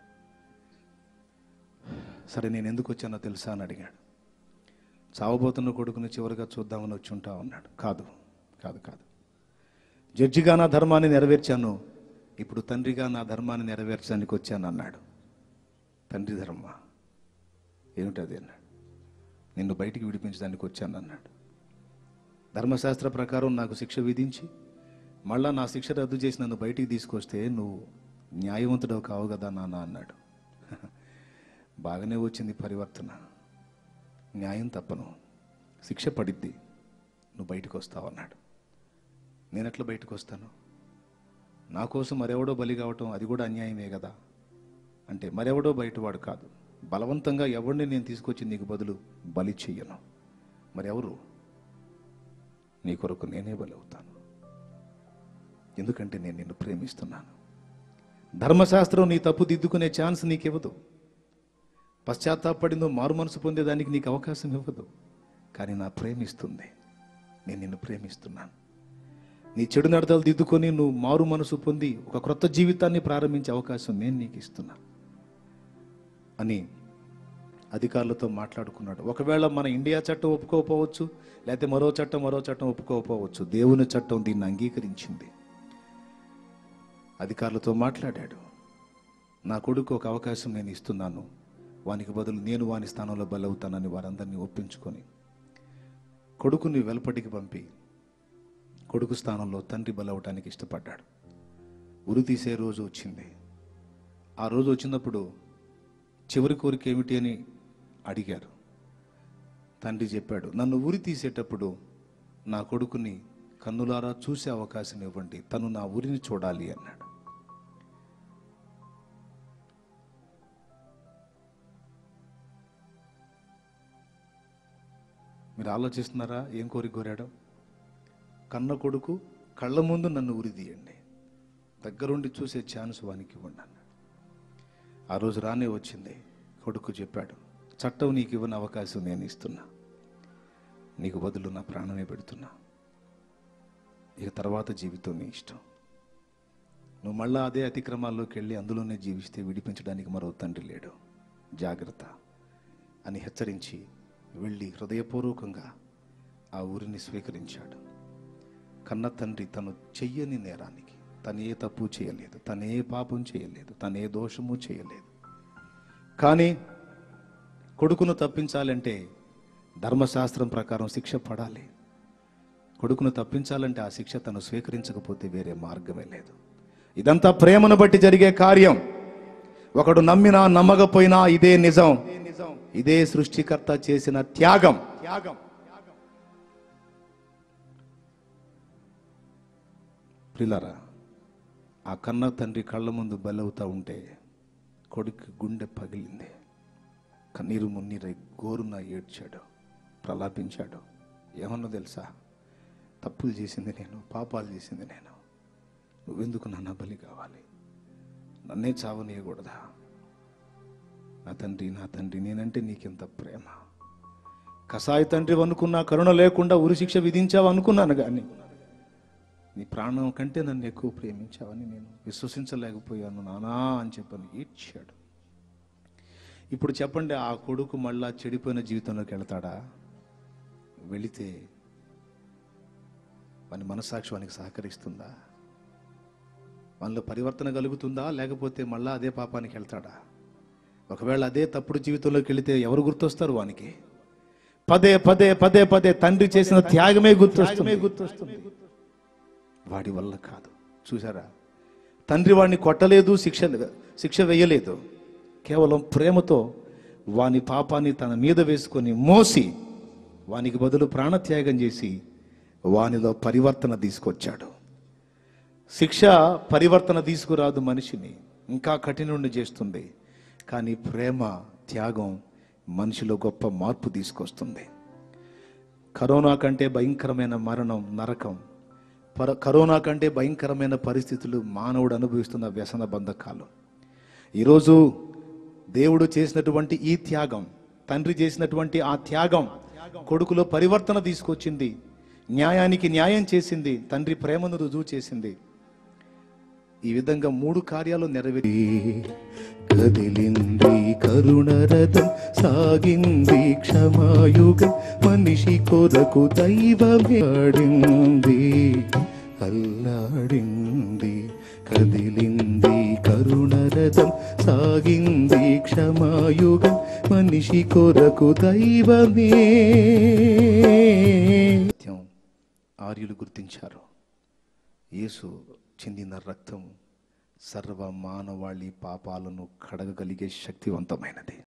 సరే నేను ఎందుకు వచ్చానో తెలుసా అని అడిగాడు చావబోతున్న కొడుకుని చివరిగా చూద్దామని వచ్చి ఉంటా అన్నాడు కాదు కాదు కాదు జడ్జిగా నా ధర్మాన్ని నెరవేర్చాను ఇప్పుడు తండ్రిగా నా ధర్మాన్ని నెరవేర్చడానికి వచ్చాను అన్నాడు తండ్రి ధర్మ ఏమిటది అన్నాడు నిన్ను బయటికి విడిపించడానికి వచ్చాను అన్నాడు ధర్మశాస్త్ర ప్రకారం నాకు శిక్ష విధించి మళ్ళా నా శిక్ష రద్దు చేసి నన్ను బయటికి తీసుకొస్తే నువ్వు న్యాయవంతుడవు కావు కదా నాన్న అన్నాడు బాగానే వచ్చింది పరివర్తన న్యాయం తప్పను శిక్ష పడిద్ది నువ్వు బయటకు వస్తావు అన్నాడు నేను ఎట్లా బయటకు వస్తాను నా కోసం మరెవడో బలి కావటం అది కూడా అన్యాయమే కదా అంటే మరెవడో బయటవాడు కాదు బలవంతంగా ఎవరిని నేను తీసుకొచ్చి నీకు బదులు బలి చెయ్యను మరెవరు నీ కొరకు నేనే బలి అవుతాను ఎందుకంటే నేను నిన్ను ప్రేమిస్తున్నాను ధర్మశాస్త్రం నీ తప్పు దిద్దుకునే ఛాన్స్ నీకు ఇవ్వదు పశ్చాత్తాపడి నువ్వు మారు మనసు పొందేదానికి నీకు అవకాశం ఇవ్వదు కానీ నా ప్రేమిస్తుంది నేను నిన్ను ప్రేమిస్తున్నాను నీ చెడు నడతలు దిద్దుకొని నువ్వు మారు మనసు పొంది ఒక క్రొత్త జీవితాన్ని ప్రారంభించే అవకాశం నేను నీకు ఇస్తున్నా అని అధికారులతో మాట్లాడుకున్నాడు ఒకవేళ మన ఇండియా చట్టం ఒప్పుకోకపోవచ్చు లేకపోతే మరో చట్టం మరో చట్టం ఒప్పుకోకపోవచ్చు దేవుని చట్టం దీన్ని అంగీకరించింది అధికారులతో మాట్లాడాడు నా కొడుకు ఒక అవకాశం నేను ఇస్తున్నాను వానికి బదులు నేను వాని స్థానంలో బలవుతానని వారందరినీ ఒప్పించుకొని కొడుకుని వెలుపటికి పంపి కొడుకు స్థానంలో తండ్రి బలవటానికి ఇష్టపడ్డాడు ఉరి తీసే రోజు వచ్చింది ఆ రోజు వచ్చినప్పుడు చివరి కోరిక ఏమిటి అని అడిగారు తండ్రి చెప్పాడు నన్ను ఉరి తీసేటప్పుడు నా కొడుకుని కన్నులారా చూసే అవకాశం ఇవ్వండి తను నా ఉరిని చూడాలి అన్నాడు మీరు ఆలోచిస్తున్నారా ఏం కోరిక కోరాడు కన్న కొడుకు కళ్ళ ముందు నన్ను ఉరి తీయండి దగ్గరుండి చూసే ఛాన్స్ వానికి ఇవ్వండి అన్నాడు ఆ రోజు రానే వచ్చింది కొడుకు చెప్పాడు చట్టం నీకు ఇవ్వని అవకాశం నేను ఇస్తున్నా నీకు బదులు నా ప్రాణమే పెడుతున్నా ఇక తర్వాత జీవితం నీ ఇష్టం నువ్వు మళ్ళా అదే అతిక్రమాల్లోకి వెళ్ళి అందులోనే జీవిస్తే విడిపించడానికి మరో తండ్రి లేడు జాగ్రత్త అని హెచ్చరించి వెళ్ళి హృదయపూర్వకంగా ఆ ఊరిని స్వీకరించాడు కన్న తండ్రి తను చెయ్యని నేరానికి తను ఏ తప్పు చేయలేదు తను ఏ పాపం చేయలేదు తను ఏ దోషము చేయలేదు కానీ కొడుకును తప్పించాలంటే ధర్మశాస్త్రం ప్రకారం శిక్ష పడాలి కొడుకును తప్పించాలంటే ఆ శిక్ష తను స్వీకరించకపోతే వేరే మార్గమే లేదు ఇదంతా ప్రేమను బట్టి జరిగే కార్యం ఒకడు నమ్మినా నమ్మకపోయినా ఇదే నిజం ఇదే సృష్టికర్త చేసిన త్యాగం త్యాగం ప్రిలరా ఆ కన్న తండ్రి కళ్ళ ముందు బలవుతా ఉంటే కొడుకు గుండె పగిలింది కన్నీరు మున్నీరై గోరున ఏడ్చాడు ప్రలాపించాడు ఏమన్నా తెలుసా తప్పులు చేసింది నేను పాపాలు చేసింది నేను నువ్వెందుకు నన్న బలి కావాలి నన్నే చావనీయకూడదా నా తండ్రి నా తండ్రి నేనంటే నీకెంత ప్రేమ కసాయి తండ్రి అనుకున్నా కరుణ లేకుండా ఉరిశిక్ష విధించావు అనుకున్నాను కానీ నీ ప్రాణం కంటే నన్ను ఎక్కువ ప్రేమించావని నేను విశ్వసించలేకపోయాను నానా అని చెప్పని ఏడ్చాడు ఇప్పుడు చెప్పండి ఆ కొడుకు మళ్ళా చెడిపోయిన జీవితంలోకి వెళ్తాడా వెళితే వాని మనస్సాక్షి వానికి సహకరిస్తుందా మనలో పరివర్తన కలుగుతుందా లేకపోతే మళ్ళా అదే పాపానికి వెళ్తాడా ఒకవేళ అదే తప్పుడు జీవితంలోకి వెళితే ఎవరు గుర్తొస్తారు వానికి పదే పదే పదే పదే తండ్రి చేసిన త్యాగమే గుర్తొస్తుంది గుర్తొస్తుంది వాడి వల్ల కాదు చూసారా తండ్రి వాడిని కొట్టలేదు శిక్ష శిక్ష వేయలేదు కేవలం ప్రేమతో వాని పాపాన్ని తన మీద వేసుకొని మోసి వానికి బదులు ప్రాణత్యాగం చేసి వానిలో పరివర్తన తీసుకొచ్చాడు శిక్ష పరివర్తన తీసుకురాదు మనిషిని ఇంకా కఠినుడిని చేస్తుంది కానీ ప్రేమ త్యాగం మనిషిలో గొప్ప మార్పు తీసుకొస్తుంది కరోనా కంటే భయంకరమైన మరణం నరకం పర కరోనా కంటే భయంకరమైన పరిస్థితులు మానవుడు అనుభవిస్తున్న వ్యసన బంధకాలు ఈరోజు దేవుడు చేసినటువంటి ఈ త్యాగం తండ్రి చేసినటువంటి ఆ త్యాగం కొడుకులో పరివర్తన తీసుకొచ్చింది న్యాయానికి న్యాయం చేసింది తండ్రి ప్రేమను రుజువు చేసింది ఈ విధంగా మూడు కార్యాలు నెరవేరి కదిలింది కరుణరథం సాగింది క్షమాయుగం మనిషి కొరకు దైవమాడింది అల్లాడింది కదిలింది కరుణరథం సాగింది క్షమాయుగం మనిషి కొరకు దైవమే సత్యం ఆర్యులు గుర్తించారు యేసు చెందిన రక్తం సర్వ మానవాళి పాపాలను కడగగలిగే శక్తివంతమైనది